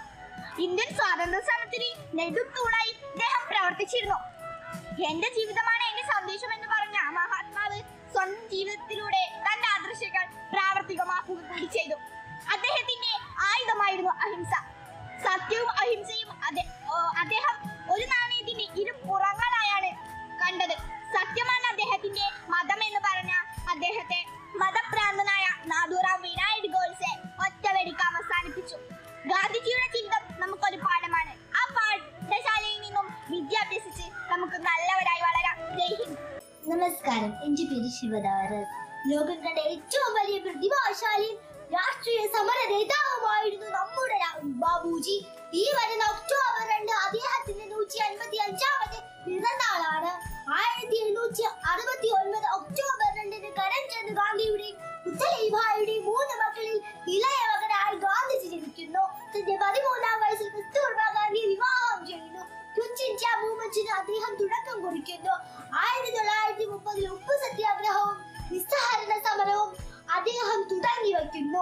Speaker 8: ഇന്ത്യൻ സ്വാതന്ത്ര്യ സമരത്തിന് നെടുത്തൂണായി ഇദ്ദേഹം പ്രവർത്തിച്ചിരുന്നു എന്റെ ജീവിതമാണ് എന്റെ സന്ദേശം എന്ന് പറഞ്ഞ മഹാത്മാവ് സ്വന്തം ജീവിതത്തിലൂടെ തന്റെ ആദർശങ്ങൾ പ്രാവർത്തികമാക്കുക കൂടി ചെയ്തു അദ്ദേഹത്തിന്റെ ആയുധമായിരുന്നു അഹിംസ സത്യവും അഹിംസയും അതെ- ഓ, അദ്ദേഹം ഒരു നാണയത്തിന്റെ ഇരു പുറങ്ങളായാണ് കണ്ടത് സത്യമാണ് അദ്ദേഹത്തിന്റെ മതം എന്ന് പറഞ്ഞ അദ്ദേഹത്തെ മതഭ്രാന്തനായ നാദുറാം വിനായക് ഗോഡ്സെ ഒറ്റവെടിക്ക് അവസാനിപ്പിച്ചു ഗാന്ധിജിയുടെ ജീവിതം നമുക്കൊരു പാഠമാണ് ആ പാഠശാലയിൽ നിന്നും വിദ്യ അഭ്യസിച്ച് നമുക്ക് നല്ലവരായി വളരാം ജയ് ഹിന്ദ്
Speaker 1: നമസ്കാരം എന്റെ പേര് ശിവദാരസ് ലോകം കണ്ട ഏറ്റവും വലിയ പ്രതിഭാശാലിയും രാഷ്ട്രീയ സമര നേതാവുമായിരുന്നു നമ്മുടെ രാ- ബാബുജി ഈ വരുന്ന ഒക്ടോബർ രണ്ട് അദ്ദേഹത്തിന്റെ നൂറ്റി അൻപത്തി അഞ്ചാമത് പിറന്നാളാണ് ആയിരത്തി എണ്ണൂറ്റി അറുപത്തി ഒൻപത് ഒക്ടോബർ രണ്ടിന് കരംചന്ദ് ഗാന്ധിയുടെയും ഉത്തലേഭായുടെയും മൂന്ന് മക്കളിൽ ഇളയ മകനായി ഗാന്ധിജി ജനിക്കുന്നു തന്റെ പതിമൂന്നാം വയസ്സിൽ കസ്തൂർബ ഗാന്ധി വിവാഹം ചെയ്യുന്നു ക്വിറ്റ് ഇന്ത്യ മൂവ്മെന്റിന് അദ്ദേഹം തുടക്കം കുറിക്കുന്നു ആയിരത്തി തൊള്ളായിരത്തി മുപ്പതിൽ ഉപ്പു സത്യാഗ്രഹവും നിസ്സഹരണ സമരവും അദ്ദേഹം തുടങ്ങി വയ്ക്കുന്നു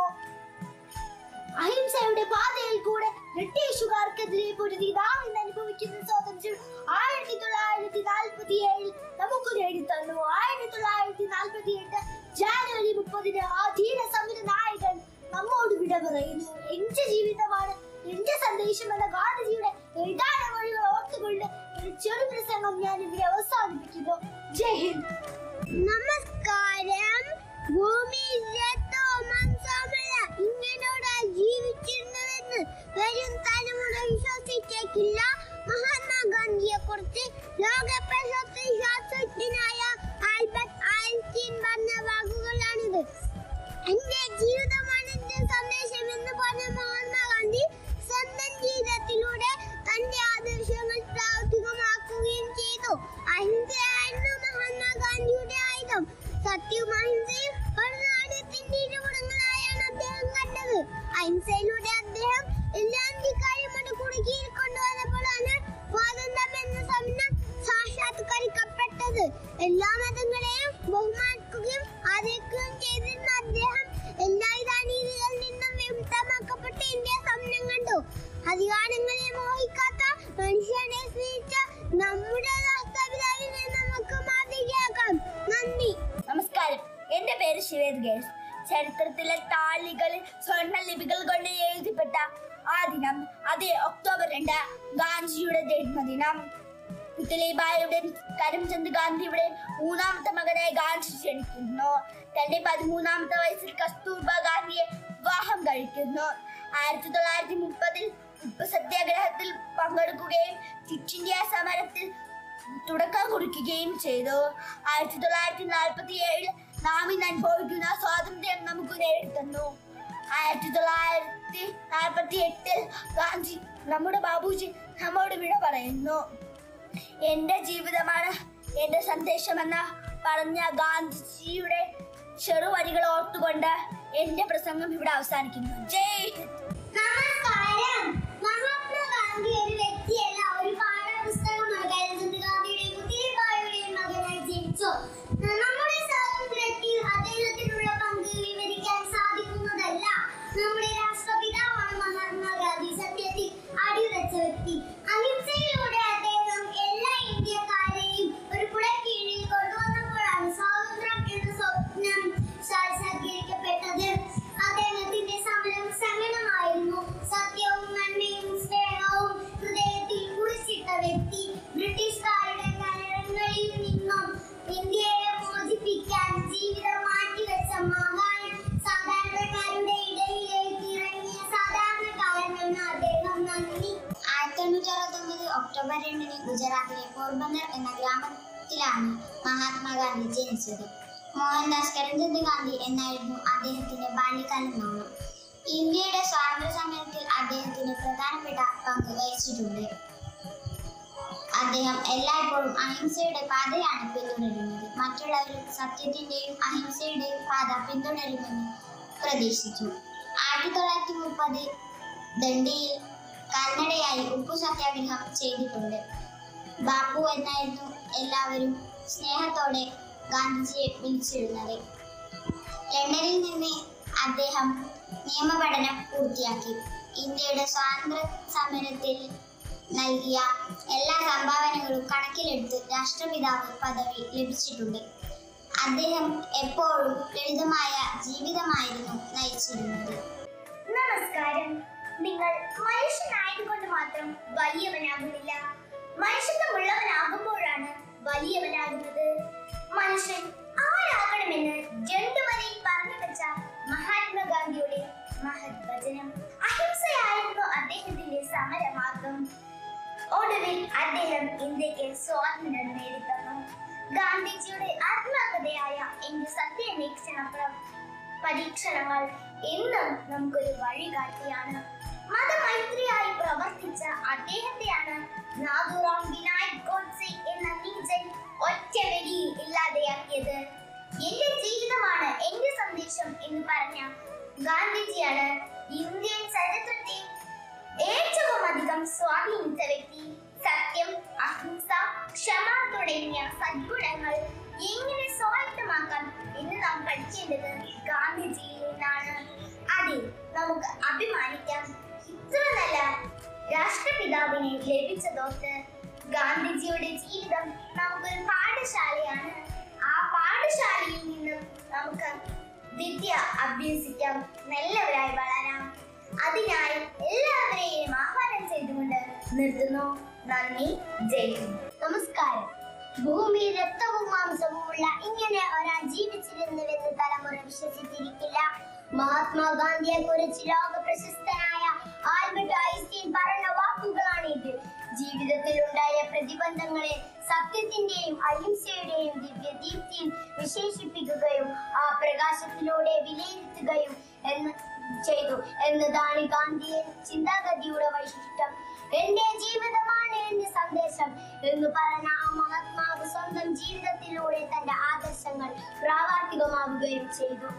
Speaker 1: അഹിംസയുടെ പാതയിൽ കൂടെ ബ്രിട്ടീഷുകാർക്കെതിരെ പൊരുതി നാം ഇന്ന് അനുഭവിക്കുന്ന സ്വാതന്ത്ര്യം ആയിരത്തി തൊള്ളായിരത്തി നാൽപ്പത്തി ഏഴിൽ നമുക്ക് നേടിത്തന്നു ആയിരത്തി തൊള്ളായിരത്തി നാൽപ്പത്തി എട്ട് ജാനുവരി മുപ്പതിന് ആ ധീര സമര നായകൻ നമ്മോട് വിട പറയുന്നു എന്റെ ജീവിതമാണ് എന്റെ സന്ദേശം എന്ന ഗാന്ധിജിയുടെ ഏതാന വഴികൾ ഓർത്തുകൊണ്ട് ഒരു ചെറു പ്രസംഗം ഞാൻ ഇവിടെ അവസാനിപ്പിക്കുന്നു ജയ് ഹിന്ദ്
Speaker 5: നമസ്കാരം ഭൂമി ഇങ്ങനോടാ ജീവിച്ചിരുന്നുവെന്ന് വരും തലമുറ വിശ്വസിച്ചേക്കില്ല മഹാത്മാഗാന്ധിയെ കുറിച്ച് ലോക പ്രശസ്ത ശാസ്ത്രജ്ഞനായ ആൽബർട്ട് ഐൻസ്റ്റീൻ പറഞ്ഞ വാക്കുകളാണിത് എന്റെ ജീവിതമാണ് എന്റെ സന്ദേശം എന്ന് പറഞ്ഞ മഹാത്മാഗാന്ധി സ്വന്തം ജീവിതത്തിലൂടെ തന്റെ ആദർശങ്ങൾ പ്രാവർത്തികമാക്കുകയും ചെയ്തു അഹിംസയായിരുന്നു മഹാത്മാഗാന്ധിയുടെ ആയുധം സത്യവും അഹിംസയും ഒരു നാണയത്തിന്റെ ഇരുപുറങ്ങളായാണ് അദ്ദേഹം കണ്ടത് അഹിംസയിലൂടെ അദ്ദേഹം എല്ലാ ഇന്ത്യക്കാരും ഒരു കുടുക്കിയിൽ കൊണ്ടുവന്നപ്പോഴാണ് സ്വാതന്ത്ര്യം എന്ന സ്വപ്നം സാക്ഷാത്കരിക്കപ്പെട്ടത് എല്ലാ മതങ്ങളെയും ബഹുമാനിക്കുകയും ആദരിക്കുകയും ചെയ്തിരുന്ന അദ്ദേഹം എല്ലാവിധ അനീതികളിൽ നിന്നും വിമുക്തമാക്കപ്പെട്ട ഇന്ത്യ സ്വപ്നം കണ്ടു അധികാരങ്ങളെ മോഹിക്കാത്ത മനുഷ്യനെ സ്നേഹിച്ച നമ്മുടെ രാഷ്ട്രപിതാവിനെ നമുക്ക് മാതൃകയാക്കാം നന്ദി
Speaker 9: നമസ്കാരം എന്റെ പേര് ശിവേദ് ഗേഷ് ചരിത്രത്തിലെ താളികളിൽ സ്വർണ്ണ ലിപികൾ കൊണ്ട് എഴുതപ്പെട്ട ആ ദിനം അതേ ഒക്ടോബർ രണ്ട് ഗാന്ധിജിയുടെ ജന്മദിനം പുത്തലിബായുടെ കരംചന്ദ് ഗാന്ധിയുടെ മൂന്നാമത്തെ മകനായി ഗാന്ധി ജനിക്കുന്നു തന്റെ പതിമൂന്നാമത്തെ വയസ്സിൽ കസ്തൂർബ ഗാന്ധിയെ വിവാഹം കഴിക്കുന്നു ആയിരത്തി തൊള്ളായിരത്തി മുപ്പതിൽ ഉപ്പ് സത്യാഗ്രഹത്തിൽ പങ്കെടുക്കുകയും ക്വിറ്റ് ഇന്ത്യ സമരത്തിൽ തുടക്കം കുറിക്കുകയും ചെയ്തു ആയിരത്തി തൊള്ളായിരത്തി നാൽപ്പത്തി ഏഴിൽ നാം ഇന്ന് അനുഭവിക്കുന്ന സ്വാതന്ത്ര്യം നമുക്ക് നേടിത്തന്നു ആയിരത്തി തൊള്ളായിരത്തി നാൽപ്പത്തി എട്ടിൽ ഗാന്ധി നമ്മുടെ ബാബുജി നമ്മോട് വിട പറയുന്നു എന്റെ ജീവിതമാണ് എന്റെ സന്ദേശമെന്ന് പറഞ്ഞ ഗാന്ധിജിയുടെ ചെറുവരികൾ ഓർത്തുകൊണ്ട് എന്റെ പ്രസംഗം ഇവിടെ അവസാനിക്കുന്നു ജയ് ഹിന്ദ്
Speaker 5: നമസ്കാരം മഹാത്മാഗാന്ധി ഒരു വ്യക്തിയല്ല ഒരു പാഠപുസ്തകമാണ് കരംചന്ദ് ഗാന്ധിയുടെയും പുതിയബായിയുടെയും മകനായി ജനിച്ചു നമ്മുടെ സ്വാതന്ത്ര്യത്തിൽ അദ്ദേഹത്തിനുള്ള പങ്ക് വിവരിക്കാൻ സാധിക്കുന്നതല്ല നമ്മുടെ രാഷ്ട്രപിതാവാണ് മഹാത്മാഗാന്ധി സത്യത്തിൽ അടിയുറച്ച വ്യക്തി അഹിംസയിലൂടെ അദ്ദേഹം എല്ലാ ഇന്ത്യക്കാരെയും ഒരു കുടക്കീഴിൽ കൊണ്ടുവന്നപ്പോഴാണ് സ്വാതന്ത്ര്യം എന്ന സ്വപ്നം സാക്ഷാത്കരിക്കപ്പെട്ടത് അദ്ദേഹത്തിന്റെ സമരം സഹനമായിരുന്നു സത്യവും നന്മയും സ്നേഹവും ഹൃദയത്തിൽ രണ്ടിലാണ് മഹാത്മാഗാന്ധി ജനിച്ചത് മോഹൻദാസ് കരംചന്ദ് ഗാന്ധി എന്നായിരുന്നു അദ്ദേഹത്തിന്റെ ബാല്യകാല നാമം ഇന്ത്യയുടെ സ്വാതന്ത്ര്യ സമരത്തിൽ അദ്ദേഹത്തിന് പ്രധാനപ്പെട്ട പങ്ക് വഹിച്ചിട്ടുണ്ട് അദ്ദേഹം എല്ലായ്പ്പോഴും അഹിംസയുടെ പാതയാണ് പിന്തുടരുന്നത് മറ്റുള്ളവരും സത്യത്തിന്റെയും അഹിംസയുടെയും പാത പിന്തുടരുമെന്ന് പ്രതീക്ഷിച്ചു ആയിരത്തി തൊള്ളായിരത്തി മുപ്പത് ദണ്ഡിയിൽ കാൽനടയായി ഉപ്പു സത്യാഗ്രഹം ചെയ്തിട്ടുണ്ട് ബാപ്പു എന്നായിരുന്നു എല്ലാവരും സ്നേഹത്തോടെ ഗാന്ധിജിയെ വിളിച്ചിരുന്നത് ലണ്ടനിൽ നിന്ന് അദ്ദേഹം നിയമപഠനം പൂർത്തിയാക്കി ഇന്ത്യയുടെ സ്വാതന്ത്ര്യ സമരത്തിൽ നൽകിയ എല്ലാ സംഭാവനകളും കണക്കിലെടുത്ത് രാഷ്ട്രപിതാവ് പദവി ലഭിച്ചിട്ടുണ്ട് അദ്ദേഹം എപ്പോഴും ലളിതമായ ജീവിതമായിരുന്നു നയിച്ചിരുന്നത്
Speaker 1: നമസ്കാരം നിങ്ങൾ മനുഷ്യനായതുകൊണ്ട് മാത്രം വലിയവനാകുന്നില്ല മനുഷ്യത്വമുള്ളവനാകുമ്പോഴാണ് വലിയവനാകുന്നത് മനുഷ്യൻ ആരാകണമെന്ന് രണ്ടു വരയിൽ പറഞ്ഞു വെച്ച മഹാത്മാഗാന്ധിയുടെ മഹത് വചനം അഹിംസയായിരുന്നു അദ്ദേഹത്തിന്റെ സമരമാർഗം ഒടുവിൽ അദ്ദേഹം ഇന്ത്യക്ക് സ്വാതന്ത്ര്യം നേടിത്തന്നു ഗാന്ധിജിയുടെ ആത്മകഥയായ എന്റെ സത്യാന്വേഷണ പ്ര- പരീക്ഷണങ്ങൾ എന്നും നമുക്കൊരു വഴികാട്ടിയാണ് മതമൈത്രിയായി പ്രവർത്തിച്ച അദ്ദേഹത്തെയാണ് നാഥുറാം വിനായക് ഗോഡ്സെ എന്ന നീചൻ ഒറ്റ വെടിയിൽ ഇല്ലാതെയാക്കിയത് എന്റെ ജീവിതമാണ് എന്റെ സന്ദേശം എന്ന് പറഞ്ഞ ഗാന്ധിജിയാണ് ഇന്ത്യൻ ചരിത്രത്തെ ഏറ്റവും അധികം സ്വാധീനിച്ച വ്യക്തി സത്യം അഹിംസ ക്ഷമ തുടങ്ങിയ സദ്ഗുണങ്ങൾ എങ്ങനെ സ്വായത്തമാക്കാം എന്ന് നാം പഠിക്കേണ്ടത് ഗാന്ധിജിയിൽ നിന്നാണ് അതെ നമുക്ക് അഭിമാനിക്കാം ഇത്ര നല്ല രാഷ്ട്രപിതാവിനെ ലഭിച്ചതോർത്ത് ഗാന്ധിജിയുടെ ജീവിതം നമുക്കൊരു പാഠശാലയാണ് ആ പാഠശാലയിൽ നിന്നും നമുക്ക് വിദ്യ അഭ്യസിക്കാം നല്ലവരായി വളരാം അതിനായി എല്ലാവരെയും ആഹ്വാനം ചെയ്തുകൊണ്ട് നിർത്തുന്നു നന്ദി ജയ് ഹിന്ദ്
Speaker 5: നമസ്കാരം ഭൂമി രക്തവും മാംസവുമുള്ള ഇങ്ങനെ ഒരാൾ ജീവിച്ചിരുന്നുവെന്ന് തലമുറ വിശ്വസിച്ചിരിക്കില്ല മഹാത്മാഗാന്ധിയെ കുറിച്ച് ലോക പ്രശസ്തനായ ആൽബർട്ട് ഐൻസ്റ്റീൻ പറഞ്ഞ വാക്കുകളാണ് ഇത് ജീവിതത്തിൽ ഉണ്ടായ പ്രതിബന്ധങ്ങളെ സത്യത്തിന്റെയും അഹിംസയുടെയും ദിവ്യദീപ്തിയിൽ വിശേഷിപ്പിക്കുകയും ആ പ്രകാശത്തിലൂടെ വിലയിരുത്തുകയും എന്ന് ചെയ്തു എന്നതാണ് ഗാന്ധിയൻ ചിന്താഗതിയുടെ വൈശിഷ്ട്യം എന്റെ ജീവിതമാണ് എന്റെ സന്ദേശം എന്ന് പറഞ്ഞ ആ മഹാത്മാവ് സ്വന്തം ജീവിതത്തിലൂടെ തന്റെ ആദർശങ്ങൾ പ്രാവർത്തികമാവുകയും ചെയ്തു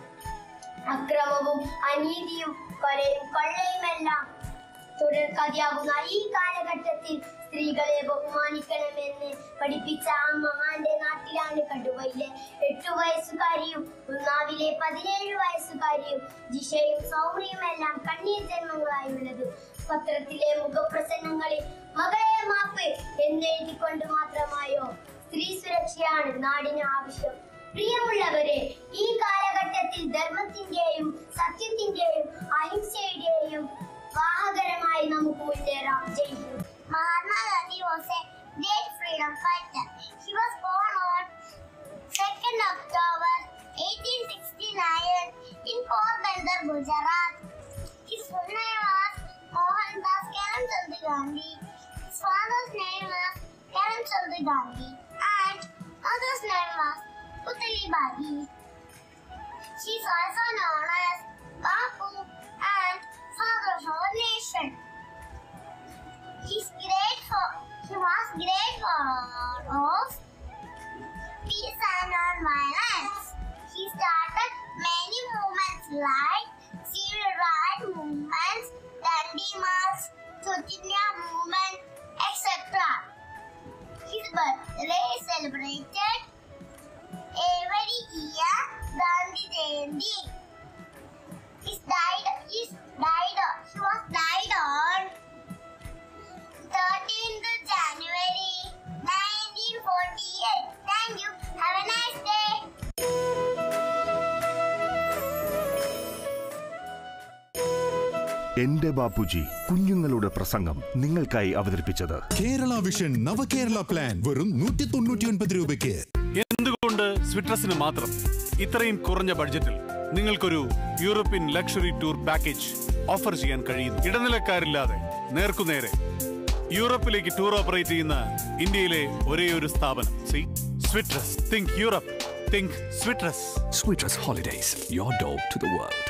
Speaker 5: അക്രമവും അനീതിയും കൊലയും കൊള്ളയുമെല്ലാം തുടർക്കഥയാകുന്ന ഈ കാലഘട്ടത്തിൽ സ്ത്രീകളെ ബഹുമാനിക്കണമെന്ന് പഠിപ്പിച്ച ആ മഹാന്റെ നാട്ടിലാണ് കടുവയിലെ എട്ടു വയസ്സുകാരിയും ഉന്നാവിലെ പതിനേഴ് വയസ്സുകാരിയും ജിഷയും സൗമ്യയും എല്ലാം കണ്ണീർ ജന്മങ്ങളായുള്ളത് പത്രത്തിലെ മുഖപ്രസംഗങ്ങളിൽ മകളെ മാപ്പ് എന്നെഴുതിക്കൊണ്ട് മാത്രമായോ സ്ത്രീ സുരക്ഷയാണ് നാടിന് ആവശ്യം പ്രിയമുള്ളവരെ ഈ കാലഘട്ടത്തിൽ ധർമ്മത്തിന്റെയും സത്യത്തിന്റെയും അഹിംസയുടെയും വാഹകരമായി നമുക്ക് മുന്നേറാം ജയ് Hind
Speaker 1: Mahatma Gandhi was a great freedom fighter. He was born on 2nd October 1869 in Porbandar, Gujarat. His full name was Mohandas Karamchand Gandhi. His father's name was Karamchand Gandhi and mother's name was Putali Badi. She is also known as Bapu and father of our nation. He's great for he was great for of peace and non-violence. He started many movements like civil rights movements, Dandi March, Chaitanya movement, etc. His birthday is celebrated every year, Gandhi Jayanti. He died. He died. He was died on 13th January 1948. Thank you. Have a nice day.
Speaker 3: എന്റെ ബാപ്പുജി കുഞ്ഞുങ്ങളുടെ പ്രസംഗം നിങ്ങൾക്കായി അവതരിപ്പിച്ചത്
Speaker 4: Kerala vision Navakerala plan വെറും നൂറ്റി തൊണ്ണൂറ്റി ഒൻപത് രൂപയ്ക്ക്
Speaker 12: എന്തുകൊണ്ട് സ്വിട്രസിന് മാത്രം ഇത്രയും കുറഞ്ഞ ബഡ്ജറ്റിൽ നിങ്ങൾക്കൊരു European luxury tour package offer ചെയ്യാൻ കഴിയുന്നു ഇടനിലക്കാരില്ലാതെ നേർക്കുനേരെ യൂറോപ്പിലേക്ക് ടൂർ ഓപ്പറേറ്റ് ചെയ്യുന്ന ഇന്ത്യയിലെ ഒരേ ഒരു സ്ഥാപനം സി
Speaker 17: Switress. Think Europe. Think Switress.
Speaker 18: Sweetress Holidays, your door to the world.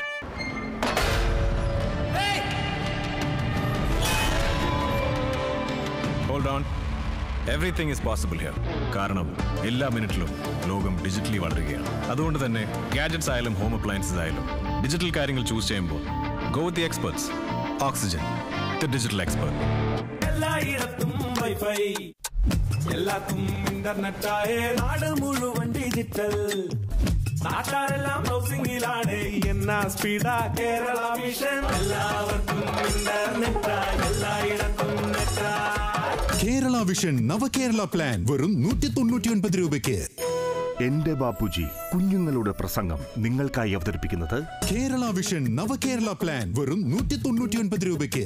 Speaker 12: Hold on everything is possible here കാരണം എല്ലാ മിനിറ്റിലും ലോകം ഡിജിറ്റലി വളരുകയാണ് അതുകൊണ്ട് തന്നെ ഗാഡ്ജറ്റ്സ് ആയാലും ഹോം അപ്ലയൻസസ് ആയാലും ഡിജിറ്റൽ കാര്യങ്ങൾ ചൂസ് ചെയ്യുമ്പോൾ go with the experts oxygen the digital expert
Speaker 19: എല്ലായിടത്തും വൈഫൈ എല്ലാത്തും ഇന്റർനെറ്റായേ നാട് മുഴുവൻ ഡിജിറ്റൽ നാട്ടാരെല്ലാം ഹൗസിംഗിലാണ് എന്നാ സ്പീഡാ കേരള വിഷൻ എല്ലാവർക്കും ഇന്റർനെറ്റായി എല്ലായിടത്തും നെറ്റായി
Speaker 4: കേരള വിഷൻ നവകേരള പ്ലാൻ വെറും നൂറ്റി തൊണ്ണൂറ്റി ഒൻപത് രൂപയ്ക്ക്
Speaker 3: എന്റെ ബാപ്പുജി കുഞ്ഞുങ്ങളുടെ പ്രസംഗം നിങ്ങൾക്കായി അവതരിപ്പിക്കുന്നത്
Speaker 4: കേരള വിഷൻ നവകേരള പ്ലാൻ വെറും നൂറ്റി തൊണ്ണൂറ്റി ഒൻപത് രൂപയ്ക്ക്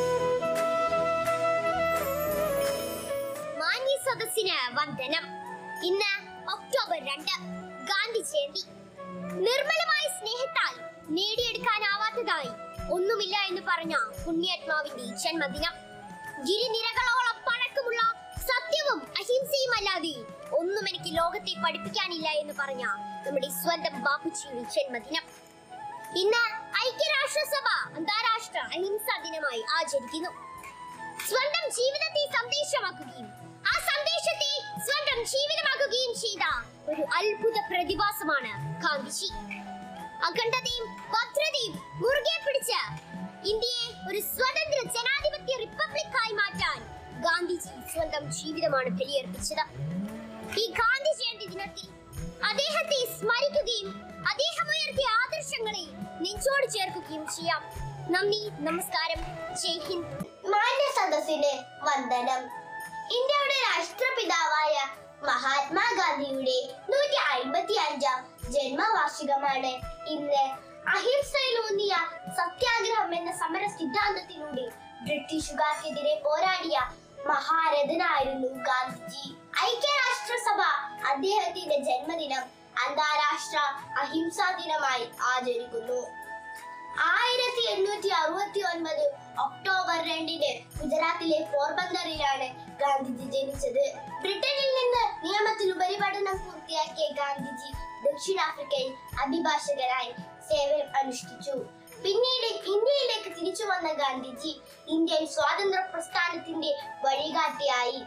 Speaker 8: മാന്യ സദസ്സിന് വന്ദനം ഇന്ന് ഒക്ടോബർ രണ്ട് ഗാന്ധി ജയന്തി നിർമ്മലമായ സ്നേഹത്താൽ നേടിയെടുക്കാനാവാത്തതായി ഒന്നുമില്ല എന്ന് പറഞ്ഞ പുണ്യാത്മാവിന്റെ ജന്മദിനം ഗിരിനിരകളോളം പഴക്കമുള്ള സത്യവും അഹിംസയും അല്ലാതെ ഒന്നും എനിക്ക് ലോകത്തെ പഠിപ്പിക്കാനില്ല എന്ന് പറഞ്ഞ നമ്മുടെ സ്വന്തം ബാപ്പുജിയുടെ ജന്മദിനം ഇന്ന് ഐക്യരാഷ്ട്രസഭ അന്താരാഷ്ട്ര അഹിംസാ ദിനമായി ആചരിക്കുന്നു സ്വന്തം ജീവിതത്തെ സന്ദേശമാക്കുകയും ആ സന്ദേശത്തെ സ്വന്തം ജീവിതമാക്കുകയും ചെയ്ത ഒരു അത്ഭുത പ്രതിഭാസമാണ് ഗാന്ധിജി അഖണ്ഡതയും ഭദ്രതയും മുറുകെ പിടിച്ച് ഇന്ത്യയെ ഒരു സ്വതന്ത്ര ജനാധിപത്യ റിപ്പബ്ലിക്കായി മാറ്റാൻ ഗാന്ധിജി സ്വന്തം ജീവിതമാണ് ബലിയർപ്പിച്ചത് ഈ ഗാന്ധി ജയന്തി ദിനത്തിൽ അദ്ദേഹത്തെ സ്മരിക്കുകയും അദ്ദേഹം ഉയർത്തിയ ആദർശങ്ങളെ നെഞ്ചോട് ചേർക്കുകയും ചെയ്യാം നന്ദി നമസ്കാരം ജയ് ഹിന്ദ്
Speaker 1: മാന്യ സദസ്സിന് വന്ദനം ഇന്ത്യയുടെ രാഷ്ട്രപിതാവായ മഹാത്മാഗാന്ധിയുടെ നൂറ്റി അൻപത്തി അഞ്ചാം ജന്മവാർഷികമാണ് ഇന്ന് അഹിംസയിലൂന്നിയ സത്യാഗ്രഹം എന്ന സമര സിദ്ധാന്തത്തിലൂടെ ബ്രിട്ടീഷുകാർക്കെതിരെ പോരാടിയ മഹാരഥനായിരുന്നു ഗാന്ധിജി ഐക്യരാഷ്ട്രസഭ അദ്ദേഹത്തിന്റെ ജന്മദിനം അന്താരാഷ്ട്ര അഹിംസാ ദിനമായി ആചരിക്കുന്നു ആയിരത്തി എണ്ണൂറ്റി അറുപത്തി ഒൻപത് ഒക്ടോബർ രണ്ടിന് ഗുജറാത്തിലെ പോർബന്തറിലാണ് ഗാന്ധിജി ജനിച്ചത് ബ്രിട്ടനിൽ നിന്ന് നിയമത്തിൽ ഉപരിപഠനം പൂർത്തിയാക്കിയ ഗാന്ധിജി ദക്ഷിണാഫ്രിക്കയിൽ അഭിഭാഷകനായി സേവനം അനുഷ്ഠിച്ചു പിന്നീട് ഇന്ത്യയിലേക്ക് തിരിച്ചു വന്ന ഗാന്ധിജി ഇന്ത്യൻ സ്വാതന്ത്ര്യ പ്രസ്ഥാനത്തിന്റെ വഴികാട്ടിയായി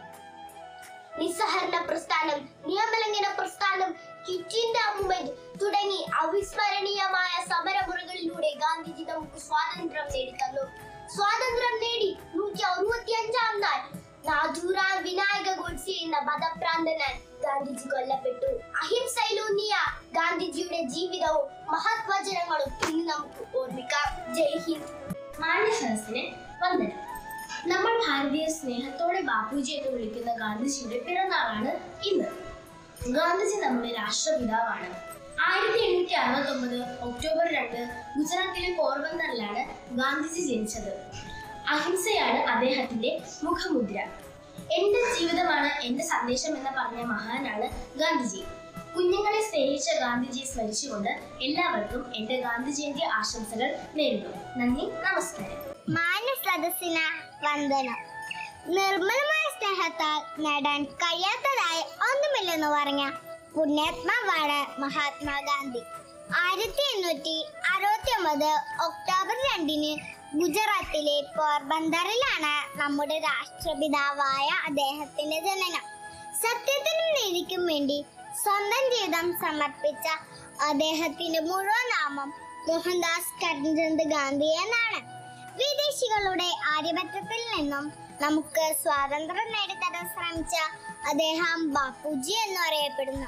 Speaker 1: നിസ്സഹരണ പ്രസ്ഥാനം നിയമലംഘന പ്രസ്ഥാനം ക്വിറ്റ് ഇന്ത്യ മൂവ്മെന്റ് തുടങ്ങി അവിസ്മരണീയമായ സമരമുറകളിലൂടെ ഗാന്ധിജി നമുക്ക് സ്വാതന്ത്ര്യം നേടിത്തന്നു സ്വാതന്ത്ര്യം നേടി നൂറ്റി അറുപത്തി അഞ്ചാം നാൾ നാഥുറാം വിനായക ഗോഡ്സെ എന്ന മതഭ്രാന്തനാൽ ഗാന്ധിജി കൊല്ലപ്പെട്ടു അഹിംസയിലൂന്നിയ ഗാന്ധിജിയുടെ ജീവിതവും മഹത്വചനങ്ങളും ഇന്ന് നമുക്ക് ഓർമ്മിക്കാം ജയ് ഹിന്ദ്
Speaker 15: മാന്യ സദസ്സിന് വന്ദനം നമ്മൾ ഭാരതീയ സ്നേഹത്തോടെ ബാപ്പുജി എന്ന് വിളിക്കുന്ന ഗാന്ധിജിയുടെ പിറന്നാളാണ് ഇന്ന് ഗാന്ധിജി നമ്മുടെ രാഷ്ട്രപിതാവാണ് ആയിരത്തി എണ്ണൂറ്റി അറുപത്തി ഒമ്പത് ഒക്ടോബർ രണ്ട് ഗുജറാത്തിലെ പോർബന്തറിലാണ് ഗാന്ധിജി ജനിച്ചത് അഹിംസയാണ് അദ്ദേഹത്തിന്റെ മുഖമുദ്ര എന്റെ ജീവിതമാണ് എന്റെ സന്ദേശം എന്ന് പറഞ്ഞ മഹാനാണ് ഗാന്ധിജി കുഞ്ഞുങ്ങളെ സ്നേഹിച്ച ഗാന്ധിജിയെ സ്മരിച്ചുകൊണ്ട് എല്ലാവർക്കും എന്റെ ഗാന്ധി ജയന്തി ആശംസകൾ നേരുന്നു നന്ദി നമസ്കാരം
Speaker 1: മാന്യ സദസ്സിന് വന്ദനം നിർമ്മലമായ സ്നേഹത്താൽ നേടാൻ കഴിയാത്തതായി ഒന്നുമില്ലെന്ന് പറഞ്ഞ പുണ്യാത്മാവാണ് മഹാത്മാഗാന്ധി ആയിരത്തി എണ്ണൂറ്റി അറുപത്തി ഒമ്പത് ഒക്ടോബർ രണ്ടിന് ഗുജറാത്തിലെ പോർബന്തറിലാണ് നമ്മുടെ രാഷ്ട്രപിതാവായ അദ്ദേഹത്തിന്റെ ജനനം സത്യത്തിനും നീതിക്കും വേണ്ടി സ്വന്തം ജീവിതം സമർപ്പിച്ച അദ്ദേഹത്തിന്റെ മുഴുവൻ നാമം മോഹൻദാസ് കരംചന്ദ് ഗാന്ധി എന്നാണ് വിദേശികളുടെ ആധിപത്യത്തിൽ നിന്നും നമുക്ക് സ്വാതന്ത്ര്യം നേടിത്തരാൻ ശ്രമിച്ച അദ്ദേഹം ബാപ്പുജി എന്ന് അറിയപ്പെടുന്നു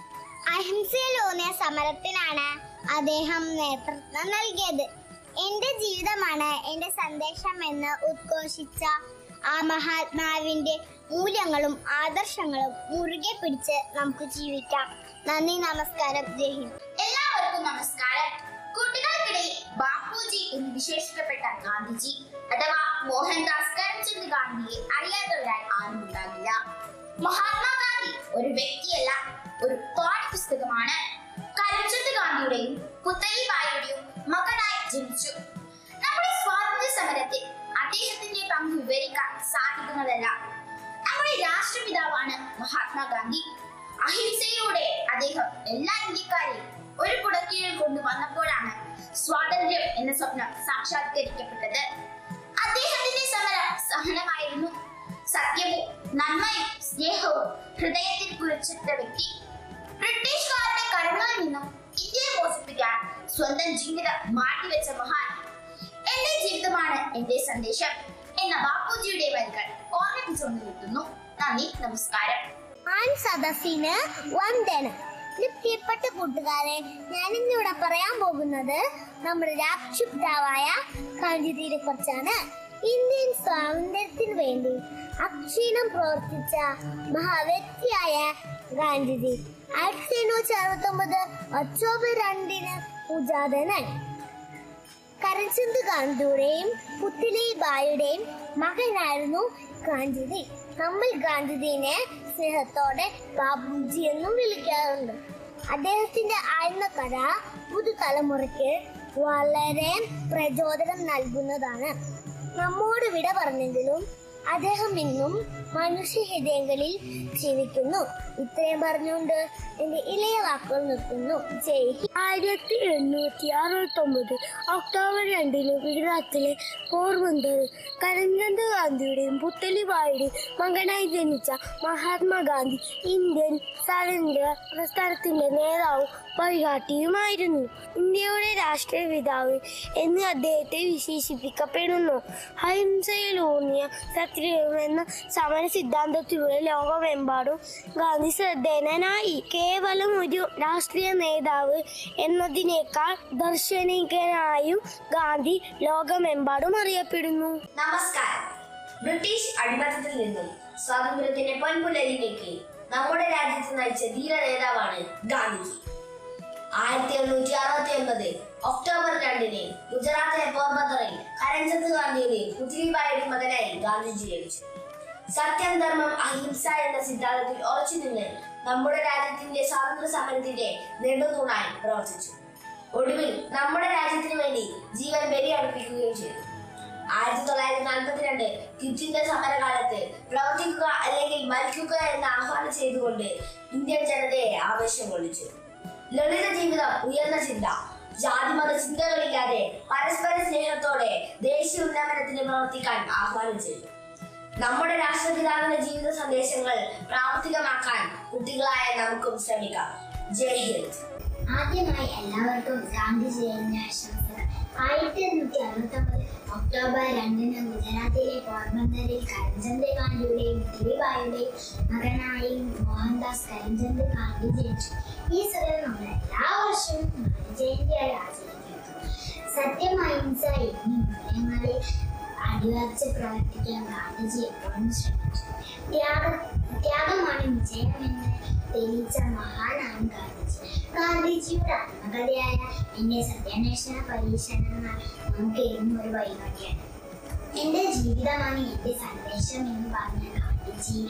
Speaker 1: അഹിംസയിലൂന്നിയ സമരത്തിനാണ് അദ്ദേഹം നേതൃത്വം നൽകിയത് എന്റെ ജീവിതമാണ് എന്റെ സന്ദേശം എന്ന് ഉദ്ഘോഷിച്ച ആ മഹാത്മാവിന്റെ മൂല്യങ്ങളും ആദർശങ്ങളും മുറുകെ പിടിച്ച് നമുക്ക് ജീവിക്കാം നന്ദി നമസ്കാരം ജയ് ഹിന്ദ്
Speaker 5: എല്ലാവർക്കും നമസ്കാരം കുട്ടികൾക്കിടയിൽ ബാപ്പുജി എന്ന് വിശേഷിക്കപ്പെട്ട ഗാന്ധിജി അഥവാ മോഹൻദാസ് കരംചന്ദ് ഗാന്ധിയെ അറിയാത്തവരായി ആരും ഉണ്ടാകില്ല മഹാത്മാഗാന്ധി ഒരു വ്യക്തിയല്ല ഒരു പാഠ്യപുസ്തകമാണ് കരംചന്ദ് ഗാന്ധിയുടെയും പുത്തലിബായിയുടെയും മകനായി ജനിച്ചു നമ്മുടെ സ്വാതന്ത്ര്യ സമരത്തിൽ അദ്ദേഹത്തിന്റെ പങ്ക് വിവരിക്കാൻ സാധിക്കുന്നതല്ല നമ്മുടെ രാഷ്ട്രപിതാവാണ് മഹാത്മാഗാന്ധി അഹിംസ
Speaker 7: അദ്ദേഹം എല്ലാ ഇന്ത്യക്കാരെയും ഒരു കുടക്കീഴിൽ കൊണ്ടുവന്നപ്പോഴാണ് സ്വാതന്ത്ര്യം എന്ന സ്വപ്നം സാക്ഷാത്കരിക്കപ്പെട്ടത് അദ്ദേഹത്തിന്റെ സമരം സഹനമായിരുന്നു സത്യവും നന്മയും സ്നേഹവും ഹൃദയത്തിൽ കുറിച്ചിട്ട വ്യക്തി ബ്രിട്ടീഷുകാരുടെ കരങ്ങളിൽ നിന്നും ഇന്ത്യയെ മോചിപ്പിക്കാൻ സ്വന്തം ജീവിതം മാറ്റിവെച്ച മഹാൻ എന്റെ ജീവിതമാണ് എന്റെ സന്ദേശം എന്ന ബാപ്പുജിയുടെ വരികൾ ഓർമ്മിപ്പിച്ചുകൊണ്ട് നിർത്തുന്നു നന്ദി നമസ്കാരം
Speaker 1: ആൺ സദസ്സിന് വന്ദനം എന്റെ പ്രിയപ്പെട്ട കൂട്ടുകാരെ ഞാൻ ഇന്നിവിടെ പറയാൻ പോകുന്നത് നമ്മുടെ രാഷ്ട്രപിതാവായ ഗാന്ധിജിയെ കുറിച്ചാണ് ഇന്ത്യൻ സ്വാതന്ത്ര്യത്തിന് വേണ്ടി അക്ഷീണം പ്രവർത്തിച്ച മഹാവ്യക്തിയായ ഗാന്ധിജി ആയിരത്തി എണ്ണൂറ്റി അറുപത്തി ഒമ്പത് ഒക്ടോബർ രണ്ടിന് പൂജാതനായി കരചന്ദ് ഗാന്ധിയുടെയും പുത്തിലി ബായിയുടെയും മകനായിരുന്നു ഗാന്ധിജി നമ്മൾ ഗാന്ധിജിനെ സ്നേഹത്തോടെ ബാബുജി എന്നും വിളിക്കാറുണ്ട് അദ്ദേഹത്തിന്റെ ആയിരുന്ന കഥ പുതുതലമുറയ്ക്ക് വളരെ പ്രചോദനം നൽകുന്നതാണ് നമ്മോട് വിട പറഞ്ഞെങ്കിലും അദ്ദേഹം ഇന്നും മനുഷ്യ ഹൃദയങ്ങളിൽ ജീവിക്കുന്നു ഇത്രയും പറഞ്ഞുകൊണ്ട് എന്റെ ഇളയ വാക്കുകൾ നിർത്തുന്നു ജയ് ഹിന്ദ്.
Speaker 20: ആയിരത്തി എണ്ണൂറ്റി അറുപത്തി ഒമ്പത് ഒക്ടോബർ രണ്ടിന് ഗുജറാത്തിലെ പോർബന്തറിൽ കരംചന്ദ് ഗാന്ധിയുടെയും പുത്തലിബായിയുടെയും മകനായി ജനിച്ച മഹാത്മാഗാന്ധി ഇന്ത്യൻ സ്വാതന്ത്ര്യ പ്രസ്ഥാനത്തിന്റെ നേതാവും വഴികാട്ടിയുമായിരുന്നു ഇന്ത്യയുടെ രാഷ്ട്രീയ പിതാവ് എന്ന് അദ്ദേഹത്തെ വിശേഷിപ്പിക്കപ്പെടുന്നു അഹിംസയിലൂന്നിയ സത്യം എന്ന സമര സിദ്ധാന്തത്തിലൂടെ ലോകമെമ്പാടും ഗാന്ധി ശ്രദ്ധേയനായി കേവലം ഒരു രാഷ്ട്രീയ നേതാവ് എന്നതിനേക്കാൾ ദർശനികനായും ഗാന്ധി ലോകമെമ്പാടും അറിയപ്പെടുന്നു
Speaker 7: നമസ്കാരം ബ്രിട്ടീഷ് അടിമത്തത്തിൽ നിന്നും സ്വാതന്ത്ര്യത്തിന്റെ പൊൻപുലരിലേക്ക് നമ്മുടെ രാജ്യത്ത് നയിച്ച ധീര നേതാവാണ് ഗാന്ധിജി ആയിരത്തി എണ്ണൂറ്റി അറുപത്തി ഒൻപത് ഒക്ടോബർ രണ്ടിന് ഗുജറാത്തിലെ പോർബന്തറിൽ കരംചന്ദ് ഗാന്ധിയുടെയും പുത്ലിബായിയുടെ മകനായി ഗാന്ധിജി ജനിച്ചു സത്യം ധർമ്മം അഹിംസ എന്ന സിദ്ധാന്തത്തിൽ ഉറച്ചു നിന്ന് നമ്മുടെ രാജ്യത്തിന്റെ സ്വാതന്ത്ര്യ സമരത്തിന്റെ നെടുതൂണായി പ്രവർത്തിച്ചു ഒടുവിൽ നമ്മുടെ രാജ്യത്തിന് വേണ്ടി ജീവൻ ബലിയർപ്പിക്കുകയും ചെയ്തു ആയിരത്തി തൊള്ളായിരത്തി നാൽപ്പത്തിരണ്ട് ക്വിറ്റിന്റെ സമരകാലത്ത് പ്രവർത്തിക്കുക അല്ലെങ്കിൽ മരിക്കുക എന്ന് ആഹ്വാനം ചെയ്തുകൊണ്ട് ഇന്ത്യൻ ജനതയെ ആവേശം കൊള്ളിച്ചു ലളിത ജീവിതം ഉയർന്ന ചിന്ത ജാതിമത ചിന്തകളില്ലാതെ പരസ്പര സ്നേഹത്തോടെ ദേശീയ ഉന്നമനത്തിന് പ്രവർത്തിക്കാൻ ആഹ്വാനം ചെയ്തു നമ്മുടെ രാഷ്ട്രപിതാവിന്റെ ജീവിത സന്ദേശങ്ങൾ പ്രാവർത്തികമാക്കാൻ കുട്ടികളായ നമുക്കും ശ്രമിക്കാം ജയ് ഹിന്ദ്
Speaker 1: ആദ്യമായി എല്ലാവർക്കും ഗാന്ധി ജയന്തി ആശംസകൾ ആയിരത്തി എണ്ണൂറ്റി അറുപത്തി ഒമ്പത് ഒക്ടോബർ രണ്ടിന് ഗുജറാത്തിലെ പോർബന്തറിൽ കരംചന്ദ് ഗാന്ധിയുടെയും ദിലീബായുടെയും മകനായി മോഹൻദാസ് കരംചന്ദ് ഗാന്ധി ജനിച്ചു ഈ സ്ഥലം നമ്മൾ എല്ലാ വർഷവും ഗാന്ധി ജയന്തിയായി ആചരിക്കുന്നു സത്യം അഹിംസ എന്നീ മൂല്യങ്ങളിൽ അടിയുറച്ച് പ്രവർത്തിക്കാൻ ഗാന്ധിജി എപ്പോഴും ശ്രമിച്ചു ത്യാഗ ത്യാഗമാണ് വിജയമെന്ന് തെളിയിച്ച മഹാനാണ് ഗാന്ധിജി ഗാന്ധിജിയുടെ ആത്മകഥയായ എന്റെ സത്യാന്വേഷണ പരീക്ഷണങ്ങൾ നമുക്ക് എന്നും ഒരു വഴികാട്ടിയാണ് എന്റെ ജീവിതമാണ് എന്റെ സന്ദേശം എന്ന് പറഞ്ഞ ഗാന്ധിജി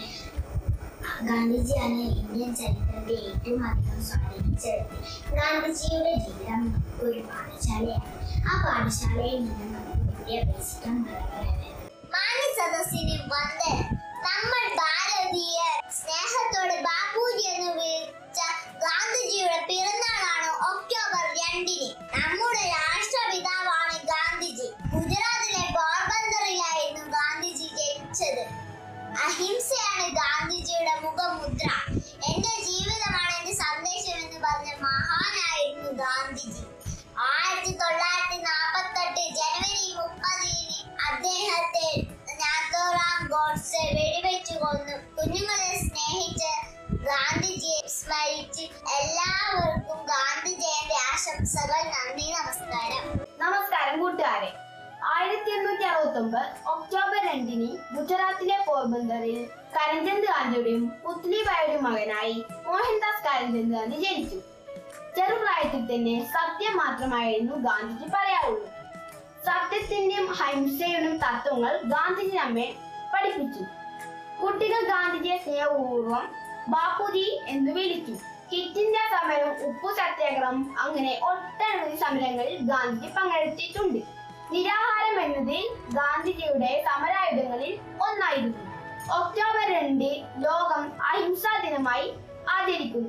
Speaker 1: ഗാന്ധിജിയാണ് ഇന്ത്യൻ ചരിത്രത്തെ ഏറ്റവും അധികം സ്വാധീനിച്ച വ്യക്തി ഗാന്ധിജിയുടെ ജീവിതം നമുക്ക് ഒരു പാഠശാലയാണ് ആ പാഠശാലയിൽ നിന്ന് നമുക്ക് വിദ്യാഭ്യാസിക്കാൻ വളരെ മാന്യ സദസ്സിന് വന്ദനം നമ്മൾ ഭാരതീയർ സ്നേഹത്തോടെ ബാപ്പുജി എന്ന് വിളിച്ച ഗാന്ധിജിയുടെ പിറന്നാളാണ് ഒക്ടോബർ രണ്ടിന് നമ്മുടെ രാഷ്ട്രപിതാവാണ് ഗാന്ധിജി ഗുജറാത്തിലെ പോർബന്തറിലായിരുന്നു ഗാന്ധിജി ജനിച്ചത് അഹിംസയാണ് ഗാന്ധിജിയുടെ മുഖമുദ്ര എന്റെ ജീവിതമാണ് എന്റെ സന്ദേശം എന്ന് പറഞ്ഞ മഹാനായിരുന്നു ഗാന്ധിജി ആയിരത്തി തൊള്ളായിരത്തി നാൽപ്പത്തെട്ട് ജനുവരി മുപ്പതിന് അദ്ദേഹത്തെ നാത്തോറാം ഗോഡ്സെ വെടിവെച്ചു കൊന്നു കുഞ്ഞുങ്ങളെ സ്നേഹിച്ച് ഗാന്ധിജിയെ സ്മരിച്ച് എല്ലാവർക്കും ഗാന്ധി ജയന്തി ആശംസകൾ നന്ദി നമസ്കാരം
Speaker 15: നമസ്കാരം കൂട്ടുകാരെ ആയിരത്തി എണ്ണൂറ്റി അറുപത്തി ഒമ്പത് ഒക്ടോബർ രണ്ടിന് ഗുജറാത്തിലെ പോർബന്തറിൽ കരംചന്ദ് ഗാന്ധിയുടെയും പുത്ലിബായിയുടെയും മകനായി മോഹൻദാസ് കരംചന്ദ് ഗാന്ധി ജനിച്ചു ചെറുപ്രായത്തിൽ തന്നെ സത്യം മാത്രമായിരുന്നു ഗാന്ധിജി പറയാറുള്ളൂ സത്യത്തിന്റെയും അഹിംസയുടെയും തത്വങ്ങൾ ഗാന്ധിജി നമ്മെ പഠിപ്പിച്ചു കുട്ടികൾ ഗാന്ധിജിയെ സ്നേഹപൂർവ്വം ബാപ്പുജി എന്ന് വിളിച്ചു കിറ്റ് ഇന്ത്യ സമരം ഉപ്പു സത്യാഗ്രഹം അങ്ങനെ ഒട്ടനവധി സമരങ്ങളിൽ ഗാന്ധിജി പങ്കെടുത്തിട്ടുണ്ട് നിരാഹാരം എന്നതിൽ ഗാന്ധിജിയുടെ സമരായുധങ്ങളിൽ ഒന്നായിരുന്നു ഒക്ടോബർ രണ്ട് ലോകം അഹിംസാ ദിനമായി ആചരിക്കുന്നു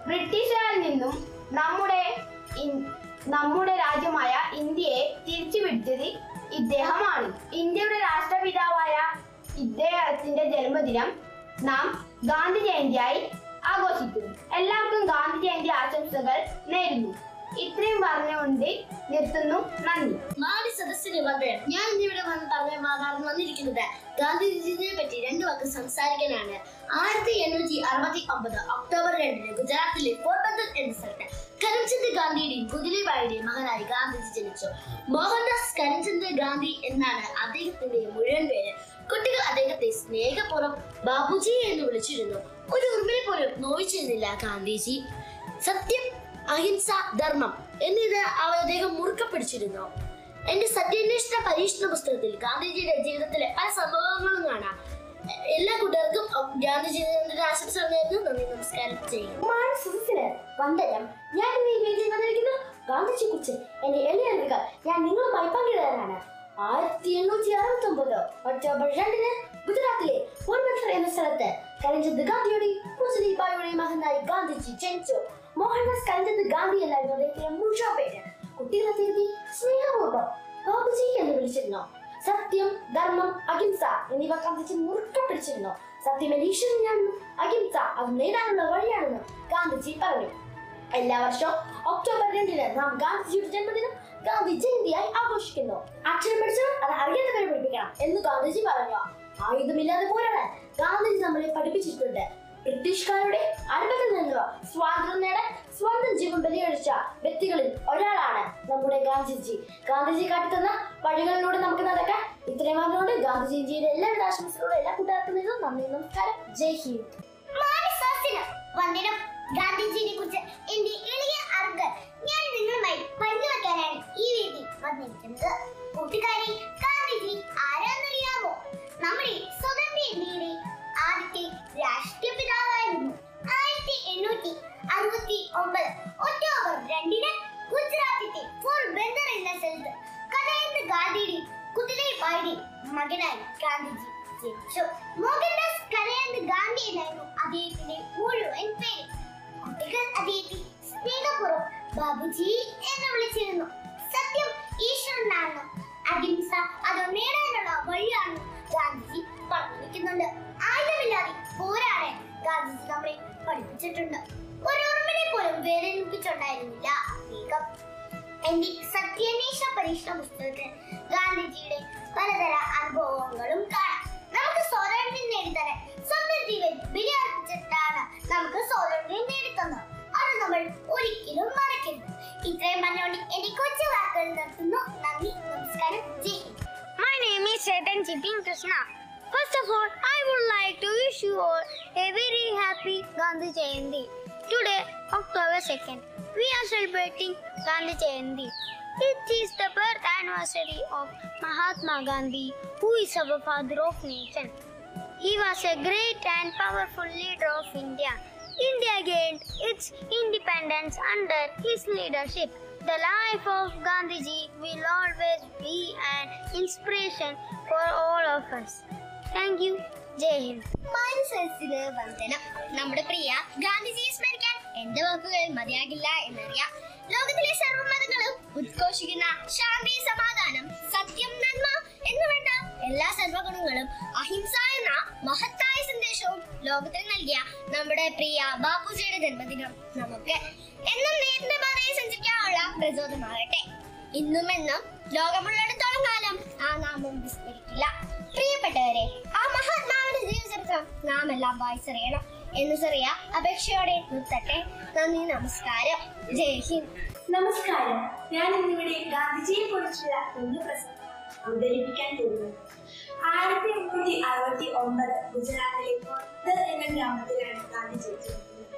Speaker 7: ബ്രിട്ടീഷുകാരിൽ നിന്നും നമ്മുടെ ഇൻ- നമ്മുടെ രാജ്യമായ ഇന്ത്യയെ തിരിച്ചു പിടിച്ചത് ഇദ്ദേഹമാണ് ഇന്ത്യയുടെ രാഷ്ട്രപിതാവായ ഇദ്ദേഹത്തിന്റെ ജന്മദിനം നാം ഗാന്ധി ജയന്തിയായി ആഘോഷിക്കുന്നു എല്ലാവർക്കും ഗാന്ധി ജയന്തി ആശംസകൾ നേരുന്നു ഇത്രയും പറഞ്ഞുകൊണ്ട് നിർത്തുന്നു നന്ദി
Speaker 8: മാടി സദസ്സിന് വന്ദനം ഞാൻ ഇന്നിവിടെ വന്ന് പറഞ്ഞ മാതാവ് വന്നിരിക്കുന്നത് ഗാന്ധിജിയെ പറ്റി രണ്ടു വാക്ക് സംസാരിക്കാനാണ് ആയിരത്തി എണ്ണൂറ്റി അറുപത്തി ഒമ്പത് ഒക്ടോബർ രണ്ടിന് ഗുജറാത്തിലെ പോർബന്ദർ എന്ന സ്ഥലത്ത് കരംചന്ദ് ഗാന്ധിയുടെയും കുതിരബായിയുടെയും മകനായി ഗാന്ധിജി ജനിച്ചു മോഹൻദാസ് കരംചന്ദ് ഗാന്ധി എന്നാണ് അദ്ദേഹത്തിന്റെ മുഴുവൻ പേര് കുട്ടികൾ അദ്ദേഹത്തെ സ്നേഹപൂർവ്വം ബാബുജി എന്ന് വിളിച്ചിരുന്നു ഒരു ഉറുമ്പിനെ പോലും നോവിച്ചിരുന്നില്ല ഗാന്ധിജി സത്യം അഹിംസ ധർമ്മം എന്നിവ അവ അദ്ദേഹം മുറുക്കെ പിടിച്ചിരുന്നു എന്റെ സത്യാന്വേഷണ പരീക്ഷണ പുസ്തകത്തിൽ ഗാന്ധിജിയുടെ ജീവിതത്തിലെ പല സംഭവങ്ങളും കാണാം എല്ലാ കൂട്ടുകാർക്കും ഗാന്ധിജിയുടെ ആശംസകൾ നേരുന്നു നന്ദി നമസ്കാരം ചെയ്യും സുഹൃത്തിന് വന്ദനം ഞാൻ ഇന്ന് ഈ വേദിയിൽ വന്നിരിക്കുന്നു ഗാന്ധിജിയെ കുറിച്ച് എന്റെ എളിയ അറിവുകൾ ഞാൻ നിങ്ങളുമായി പങ്കിടാനാണ് ആയിരത്തി എണ്ണൂറ്റി അറുപത്തി ഒമ്പത് ഒക്ടോബർ രണ്ടിന് ഗുജറാത്തിലെ പോർബന്ദർ എന്ന സ്ഥലത്ത് കരംചന്ദ് ഗാന്ധിയുടെയും മുസ്ലിബായിയുടെയും മകനായി ഗാന്ധിജി ജനിച്ചു മോഹൻദാസ് കരംചന്ദ് ഗാന്ധി എന്നായിരുന്നു അദ്ദേഹത്തിന്റെ മുഴുവൻ പേര് കുട്ടികൾ അദ്ദേഹത്തെ സ്നേഹപൂർവ്വം ബാബുജി എന്ന് വിളിച്ചിരുന്നു സത്യം ധർമ്മം അഹിംസ എന്നിവ ഗാന്ധിജി മുറുക്കെ പിടിച്ചിരുന്നു സത്യം എന്റെ ഈശ്വരനാണെന്നും അഹിംസ അത് നേടാനുള്ള വഴിയാണെന്നും ഗാന്ധിജി പറഞ്ഞു എല്ലാ വർഷവും ഒക്ടോബർ രണ്ടിന് നാം ഗാന്ധിജിയുടെ ജന്മദിനം ഗാന്ധി ജയന്തിയായി ആഘോഷിക്കുന്നു അക്ഷരം പഠിച്ചവർ അത് അറിയാത്തവരെ പഠിപ്പിക്കണം എന്ന് ഗാന്ധിജി പറഞ്ഞു ആയുധമില്ലാതെ പോരാടാൻ ഗാന്ധിജി നമ്മളെ പഠിപ്പിച്ചിട്ടുണ്ട് ബ്രിട്ടീഷുകാരുടെ അനുഭവത്തിൽ നിന്ന് സ്വാതന്ത്ര്യം നേടാൻ സ്വന്തം ജീവൻ ബലിയഴിച്ച വ്യക്തികളിൽ ഒരാളാണ് നമ്മുടെ ഗാന്ധിജി ഗാന്ധിജി കാട്ടിത്തന്ന വഴികളിലൂടെ നമുക്ക് നടക്കാൻ ഇത്രയും പറഞ്ഞുകൊണ്ട് ഗാന്ധി ജയന്തിയുടെ എല്ലാവിധ ആശംസകളോടെ എല്ലാ കൂട്ടുകാർക്കും നേരുന്നു നന്ദി നമസ്കാരം ജയ് ഹിന്ദ്
Speaker 1: മാനസാസിന് വന്ദനം ഗാന്ധിജിയെ കുറിച്ച് എന്റെ എളിയ അറിവുകൾ ഞാൻ നിങ്ങളുമായി പങ്കുവെക്കാനാണ് ഈ വേദി വന്നിരിക്കുന്നത് കൂട്ടുകാരെ ഗാന്ധിജി ആരാന്നറിയാമോ നമ്മുടെ സ്വതന്ത്ര ഇന്ത്യയുടെ ആദ്യത്തെ രാഷ്ട്രീയ പിതാവായിരുന്നു ആയിരത്തി എണ്ണൂറ്റി അറുപത്തി ഒമ്പത് ഒക്ടോബർ രണ്ടിന് ഗുജറാത്തിലെ പോർബന്ദർ എന്ന സ്ഥലത്ത് കഥയന്ത് ഗാന്ധിയുടെയും കുതിരൈബായിയുടെയും മകനായി ഗാന്ധിജി ജനിച്ചു മോഹൻദാസ് കരയന്ത് ഗാന്ധി എന്നായിരുന്നു അദ്ദേഹത്തിന്റെ മുഴുവൻ പേര് കുട്ടികൾ അദ്ദേഹത്തെ സ്നേഹപൂർവ്വം ബാബുജി എന്ന് വിളിച്ചിരുന്നു സത്യം ഈശ്വരനാണെന്നും അഹിംസ അത് നേടാനുള്ള വഴിയാണെന്നും ഗാന്ധിജി പറഞ്ഞിരിക്കുന്നുണ്ട് ആയുധമില്ലാതെ പോരാടാൻ ഗാന്ധിജി നമ്മളെ പഠിപ്പിച്ചിട്ടുണ്ട് ഒരു ഉറുമ്പിനെ പോലും വേദനിപ്പിച്ചുണ്ടായിരുന്നില്ല അദ്ദേഹം എന്റെ സത്യാന്വേഷണ പരീക്ഷണ പുസ്തകത്തിൽ ഗാന്ധിജിയുടെ പലതര അനുഭവങ്ങളും കാണാം നമുക്ക് സ്വാതന്ത്ര്യം നേടിത്തരാൻ സ്വന്തം ജീവൻ ബലിയർപ്പിച്ചിട്ടാണ് നമുക്ക് സ്വാതന്ത്ര്യം നേടിത്തന്നത് അത് നമ്മൾ ഒരിക്കലും മറക്കരുത് ഇത്രയും പറഞ്ഞുകൊണ്ട് എന്റെ കൊച്ചു വാക്കുകൾ നിർത്തുന്നു നന്ദി നമസ്കാരം ജയ് Hind.
Speaker 20: My name is Chetan Chitin Krishna. First of all, I would like to wish you all a very happy Gandhi Jayanti. Today, October 2nd, we are celebrating Gandhi Jayanti. It is the birth anniversary of Mahatma Gandhi, who is our father of nation. He was a great and powerful leader of India. India gained its independence under his leadership. The life of Gandhiji will always be an inspiration for all of us. Thank you. Jai Hind.
Speaker 1: മനസ്സസിന് വന്ദനം നമ്മുടെ പ്രിയ ഗാന്ധിജിയെ സ്മരിക്കാൻ എന്റെ വാക്കുകൾ മതിയാകില്ല എന്നറിയാം ലോകത്തിലെ സർവ്വമതങ്ങളും ഉദ്ഘോഷിക്കുന്ന ശാന്തി സമാധാനം സത്യം നന്മ എന്ന് വേണ്ട എല്ലാ സർവ്വഗുണങ്ങളും അഹിംസ എന്ന മഹത്തായ സന്ദേശവും ലോകത്തിന് നൽകിയ നമ്മുടെ പ്രിയ ബാപ്പുജിയുടെ ജന്മദിനം നമുക്ക് എന്നും നേരിന്റെ പാതയിൽ സഞ്ചരിക്കാനുള്ള പ്രചോദനമാകട്ടെ ഇന്നും എന്നും ലോകമുള്ളിടത്തോളം കാലം ആ നാമം വിസ്മരിക്കില്ല പ്രിയപ്പെട്ടവരെ ആ മഹാത്മാവിന്റെ ജീവചരിത്രം നാം എല്ലാം വായിച്ചറിയണം എന്ന് ചെറിയ അപേക്ഷയോടെ നിർത്തട്ടെ നന്ദി നമസ്കാരം ജയ് ഹിന്ദ്
Speaker 5: നമസ്കാരം ഞാൻ ഇന്നിവിടെ ഗാന്ധിജിയെ കുറിച്ചുള്ള കുഞ്ഞു പ്രസംഗം അവതരിപ്പിക്കാൻ പോകുന്നു ആയിരത്തി എണ്ണൂറ്റി അറുപത്തി ഒമ്പത് ഗുജറാത്തിലെ പോർബന്ദർ എന്ന ഗ്രാമത്തിലാണ് ഗാന്ധിജി ജനിക്കുന്നത്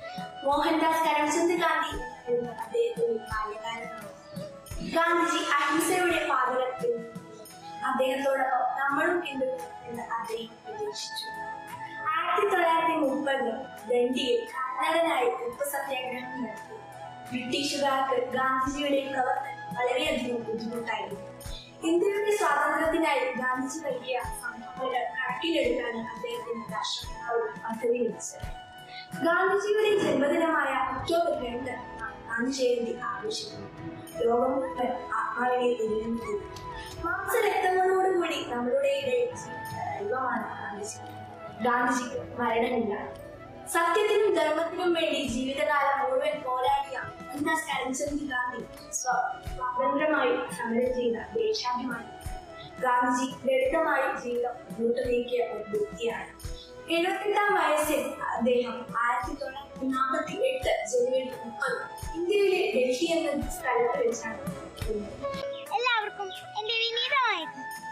Speaker 5: മോഹൻദാസ് കരംചന്ദ് ഗാന്ധി എന്നായിരുന്നു അദ്ദേഹത്തിന്റെ ബാല്യകാലമാണ് ഗാന്ധിജി അഹിംസയുടെ പാതകത്തിൽ അദ്ദേഹത്തോടൊപ്പം നമ്മളും പിന്തുടരുമെന്ന് അദ്ദേഹം പ്രതീക്ഷിച്ചു ആയിരത്തി തൊള്ളായിരത്തി മുപ്പതിൽ ദണ്ഡിയിൽ കർണാടനായി ഉപ്പ് സത്യാഗ്രഹം നടത്തി ബ്രിട്ടീഷുകാർക്ക് ഗാന്ധിജിയുടെ പ്രവർത്തനം വളരെയധികം ബുദ്ധിമുട്ടായിരുന്നു ഇന്ത്യയുടെ സ്വാതന്ത്ര്യത്തിനായി ഗാന്ധിജി നൽകിയ സംഭാവനകൾ കണക്കിലെടുത്താണ് അദ്ദേഹത്തിന്റെ രാഷ്ട്രപിതാവ് പദ്ധതി വെച്ചത് ഗാന്ധിജിയുടെ ജന്മദിനമായ ഒക്ടോബർ രണ്ട് ഗാന്ധി ജയന്തി ആഘോഷിക്കുന്നു ലോകം മുഴുവൻ ആത്മാവിനെ നിലനിൽക്കുന്നു മാംസരക്തങ്ങളോടുകൂടി നമ്മളുടെ ഇടയിൽ ജീവിച്ച ദൈവമാണ് ഗാന്ധിജി ഗാന്ധിജിക്ക് മരണമില്ല സത്യത്തിനും ധർമ്മത്തിനും വേണ്ടി ജീവിതകാലം മുഴുവൻ പോരാടിയ മോഹൻദാസ് കരംചന്ദ് ഗാന്ധി സ്വ- സ്വതന്ത്രമായി സമരം ചെയ്ത ദേശാഭിമാനി ഗാന്ധിജി ലളിതമായി ജീവിതം മുന്നോട്ട് നീക്കിയ ഒരു വ്യക്തിയാണ് എഴുപത്തെട്ടാം വയസ്സിൽ അദ്ദേഹം ആയിരത്തി തൊള്ളായിരത്തി നാൽപ്പത്തി എട്ട് ജനുവരി മുപ്പത് ഇന്ത്യയിലെ ഡൽഹി എന്ന സ്ഥലത്ത് വെച്ചാണ് ജനിച്ചത്.
Speaker 20: എല്ലാവർക്കും എന്റെ വിനീതമായ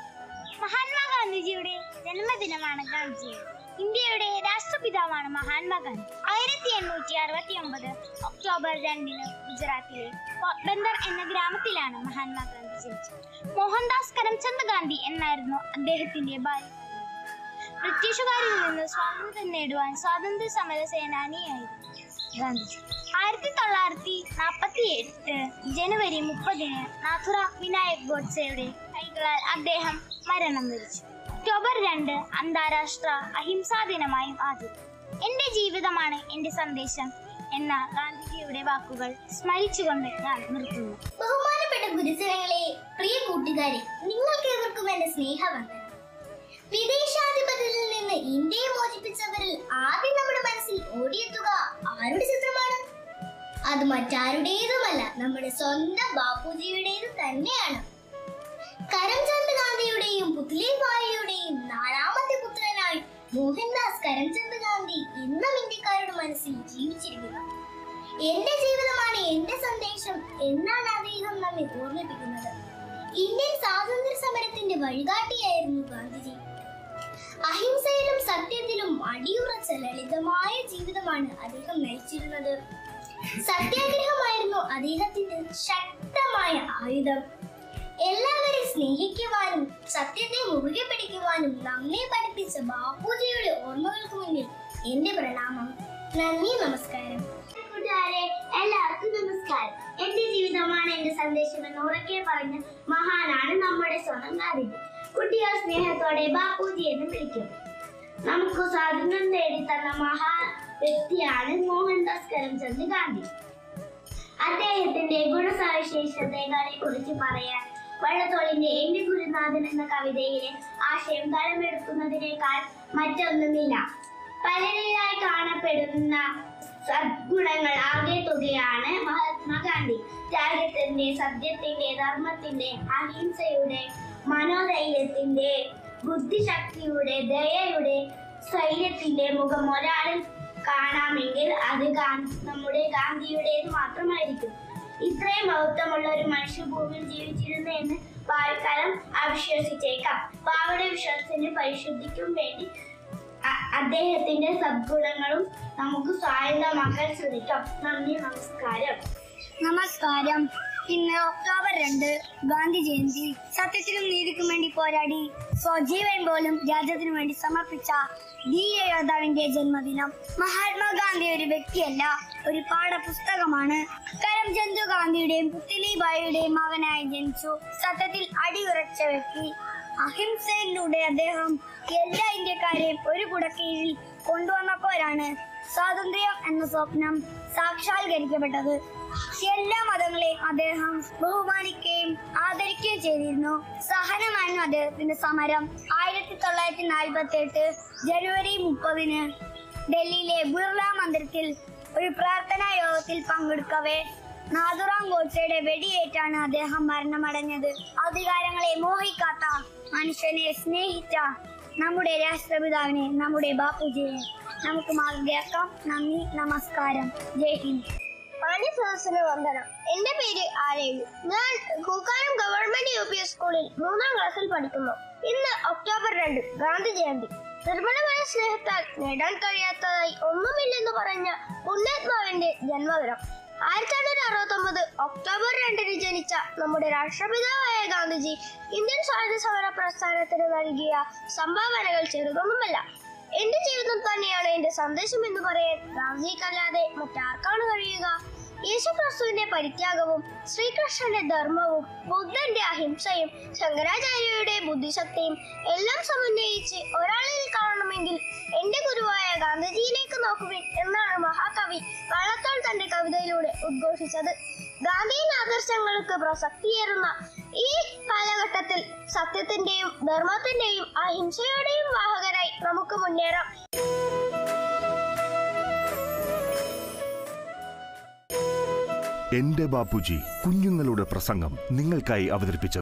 Speaker 20: മഹാത്മാഗാന്ധിജിയുടെ ജന്മദിനമാണ് ഗാന്ധി ഇന്ത്യയുടെ രാഷ്ട്രപിതാവാണ് മഹാത്മാഗാന്ധി ആയിരത്തി എണ്ണൂറ്റി അറുപത്തി ഒമ്പത് ഒക്ടോബർ രണ്ടിന് ഗുജറാത്തിലെ പോർബന്ദർ എന്ന ഗ്രാമത്തിലാണ് മഹാത്മാഗാന്ധി ജനിച്ചത് മോഹൻദാസ് കരംചന്ദ് ഗാന്ധി എന്നായിരുന്നു അദ്ദേഹത്തിന്റെ ബാല്യം ബ്രിട്ടീഷുകാരിൽ നിന്ന് സ്വാതന്ത്ര്യം നേടുവാൻ സ്വാതന്ത്ര്യ സമര സേനാനിയായിരുന്നു ഗാന്ധിജി ആയിരത്തി തൊള്ളായിരത്തി നാൽപ്പത്തി എട്ട് ജനുവരി മുപ്പതിന് നാഥുറ വിനായക് ഗോഡ്സെയുടെ കൈകളാൽ അദ്ദേഹം മരണം വരിച്ചു ഒക്ടോബർ രണ്ട് അന്താരാഷ്ട്ര അഹിംസാ ദിനമായും ആചരിക്കും എന്റെ ജീവിതമാണ് എന്റെ സന്ദേശം എന്ന ഗാന്ധിജിയുടെ വാക്കുകൾ സ്മരിച്ചുകൊണ്ട് ഞാൻ നിർത്തുന്നു
Speaker 1: ബഹുമാനപ്പെട്ട ഗുരുജനങ്ങളെ പ്രിയ കൂട്ടുകാരെ നിങ്ങൾക്ക് ഏവർക്കും എന്റെ സ്നേഹവന്ദനം വിദേശാധിപത്യത്തിൽ നിന്ന് ഇന്ത്യയെ മോചിപ്പിച്ചവരിൽ ആദ്യം നമ്മുടെ മനസ്സിൽ ഓടിയെത്തുക ആരുടെ ചിത്രമാണ് അത് മറ്റാരുടേതുമല്ല നമ്മുടെ സ്വന്തം ബാപ്പുജിയുടേത് തന്നെയാണ് കരംചന്ദ് ഗാന്ധിയുടെയും പുത്ലിഭായിയുടെയും നാലാമത്തെ പുത്രനായി മോഹൻദാസ് കരംചന്ദ് ഗാന്ധി ഇന്നും ഇന്ത്യക്കാരുടെ മനസ്സിൽ ജീവിച്ചിരിക്കുന്നു എന്റെ ജീവിതമാണ് എന്റെ സന്ദേശം എന്നാണ് അദ്ദേഹം നമ്മെ ഓർമ്മിപ്പിക്കുന്നത് ഇന്ത്യൻ സ്വാതന്ത്ര്യ സമരത്തിന്റെ വഴികാട്ടിയായിരുന്നു ഗാന്ധിജി അഹിംസയിലും സത്യത്തിലും അടിയുറച്ച ലളിതമായ ജീവിതമാണ് അദ്ദേഹം നയിച്ചിരുന്നത് സത്യാഗ്രഹമായിരുന്നു അദ്ദേഹത്തിന്റെ ശക്തമായ ആയുധം എല്ലാവരെയും സ്നേഹിക്കുവാനും സത്യത്തെ മുറുകെ പിടിക്കുവാനും നമ്മെ പഠിപ്പിച്ച ബാപ്പുജിയുടെ ഓർമ്മകൾക്ക് മുന്നിൽ എന്റെ പ്രണാമം നന്ദി നമസ്കാരം
Speaker 16: കൂട്ടുകാരെ എല്ലാവർക്കും നമസ്കാരം എന്റെ ജീവിതമാണ് എന്റെ സന്ദേശം എന്ന് ഉറക്കെ പറഞ്ഞ മഹാനാണ് നമ്മുടെ സ്വന്തം ഗാന്ധിജി കുട്ടികൾ സ്നേഹത്തോടെ ബാപ്പുജി എന്ന് വിളിക്കും നമുക്ക് സ്വാതന്ത്ര്യം നേടി തന്ന മഹാ വ്യക്തിയാണ് മോഹൻദാസ് കരംചന്ദ് ഗാന്ധി അദ്ദേഹത്തിന്റെ ഗുണസവിശേഷതകളെ കുറിച്ച് പറയാൻ വള്ളത്തോളിന്റെ എന്റെ ഗുരുനാഥൻ എന്ന കവിതയിലെ ആശയം കടമെടുക്കുന്നതിനേക്കാൾ മറ്റൊന്നുമില്ല പലരിലായി കാണപ്പെടുന്ന സദ്ഗുണങ്ങൾ ആകെ തുകയാണ് മഹാത്മാഗാന്ധി ത്യാഗത്തിന്റെ സത്യത്തിന്റെ ധർമ്മത്തിന്റെ അഹിംസയുടെ മനോധൈര്യത്തിന്റെ ബുദ്ധിശക്തിയുടെ ദയയുടെ സ്ഥൈര്യത്തിന്റെ മുഖം ഒരാളിൽ കാണാമെങ്കിൽ അത് ഗാന്ധി നമ്മുടെ ഗാന്ധിയുടേത് മാത്രമായിരിക്കും ഇത്രയും മഹത്വമുള്ള ഒരു മനുഷ്യ ഭൂമിയിൽ ജീവിച്ചിരുന്നു എന്ന് ഭാവിക്കാലം അവിശ്വസിച്ചേക്കാം പാവയുടെ വിശ്വാസത്തിന് പരിശുദ്ധിക്കും വേണ്ടി അ- അദ്ദേഹത്തിന്റെ സദ്ഗുണങ്ങളും നമുക്ക് സ്വായത്തമാക്കാൻ ശ്രമിക്കാം നന്ദി നമസ്കാരം
Speaker 20: നമസ്കാരം ഇന്ന് ഒക്ടോബർ രണ്ട് ഗാന്ധി ജയന്തി സത്യത്തിനും നീതിക്കും വേണ്ടി പോരാടി സ്വജീവൻ പോലും രാജ്യത്തിനു വേണ്ടി സമർപ്പിച്ച ധീര യോദ്ധാവിന്റെ ജന്മദിനം മഹാത്മാഗാന്ധി ഒരു വ്യക്തിയല്ല ഒരു പാഠപുസ്തകമാണ് കരംചന്ദ് ഗാന്ധിയുടെയും പുത്തിലിബായിയുടെയും മകനായി ജനിച്ചു സത്യത്തിൽ അടിയുറച്ച വ്യക്തി അഹിംസയിലൂടെ അദ്ദേഹം എല്ലാ ഇന്ത്യക്കാരെയും ഒരു കുടക്കീഴിൽ കൊണ്ടുവന്നപ്പോഴാണ് സ്വാതന്ത്ര്യം എന്ന സ്വപ്നം സാക്ഷാത്കരിക്കപ്പെട്ടത് എല്ലാ മതങ്ങളെയും അദ്ദേഹം ബഹുമാനിക്കുകയും ആദരിക്കുകയും ചെയ്തിരുന്നു സഹനമായിരുന്നു അദ്ദേഹത്തിന്റെ സമരം ആയിരത്തി തൊള്ളായിരത്തി നാൽപ്പത്തി എട്ട് ജനുവരി മുപ്പതിന് ഡൽഹിയിലെ ബിർള മന്ദിരത്തിൽ ഒരു പ്രാർത്ഥനാ യോഗത്തിൽ പങ്കെടുക്കവേ നാഥുറാം ഗോഡ്സെയുടെ വെടിയേറ്റാണ് അദ്ദേഹം മരണമടഞ്ഞത് അധികാരങ്ങളെ മോഹിക്കാത്ത മനുഷ്യനെ സ്നേഹിച്ച നമ്മുടെ രാഷ്ട്രപിതാവിനെ നമ്മുടെ ബാപ്പുജിയെ നമുക്ക് മാതൃകയാക്കാം നന്ദി നമസ്കാരം ജയ് ഹിന്ദ്
Speaker 21: മാന്യ സദസ്സിന് വന്ദനം എന്റെ പേര് ആരേഴു ഞാൻ Kookkanam government U P S സ്കൂളിൽ മൂന്നാം ക്ലാസ്സിൽ പഠിക്കുന്നു ഇന്ന് ഒക്ടോബർ രണ്ട് ഗാന്ധി ജയന്തി നിർമ്മലമായ സ്നേഹത്താൽ നേടാൻ കഴിയാത്തതായി ഒന്നുമില്ലെന്ന് പറഞ്ഞ പുണ്യാത്മാവിന്റെ ജന്മദിനം ആയിരത്തി തൊള്ളായിരത്തി അറുപത്തി ഒമ്പത് ഒക്ടോബർ രണ്ടിന് ജനിച്ച നമ്മുടെ രാഷ്ട്രപിതാവായ ഗാന്ധിജി ഇന്ത്യൻ സ്വാതന്ത്ര്യ സമര പ്രസ്ഥാനത്തിന് നൽകിയ സംഭാവനകൾ ചെറുതൊന്നുമല്ല എന്റെ ജീവിതം തന്നെയാണ് എന്റെ സന്ദേശം എന്ന് പറയാൻ ഗാന്ധിജിക്കല്ലാതെ മറ്റാർക്കാണ് കഴിയുക യേശുക്രിസ്തുവിന്റെ പരിത്യാഗവും ശ്രീകൃഷ്ണന്റെ ധർമ്മവും ബുദ്ധന്റെ അഹിംസയും ശങ്കരാചാര്യയുടെ ബുദ്ധിശക്തിയും എല്ലാം സമന്വയിച്ച് ഒരാളിൽ കാണണമെങ്കിൽ എന്റെ ഗുരുവായ ഗാന്ധിജിയിലേക്ക് നോക്കുവിൻ എന്നാണ് മഹാകവി വള്ളത്തോൾ തന്റെ കവിതയിലൂടെ ഉദ്ഘോഷിച്ചത് ഗാന്ധിയൻ ആദർശങ്ങൾക്ക് പ്രസക്തിയേറുന്ന ഈ കാലഘട്ടത്തിൽ സത്യത്തിന്റെയും ധർമ്മത്തിന്റെയും അഹിംസയുടെയും വാഹകരായി നമുക്ക് മുന്നേറാം
Speaker 3: എന്റെ ബാപ്പുജി കുഞ്ഞുങ്ങളുടെ പ്രസംഗം നിങ്ങൾക്കായി അവതരിപ്പിച്ചത്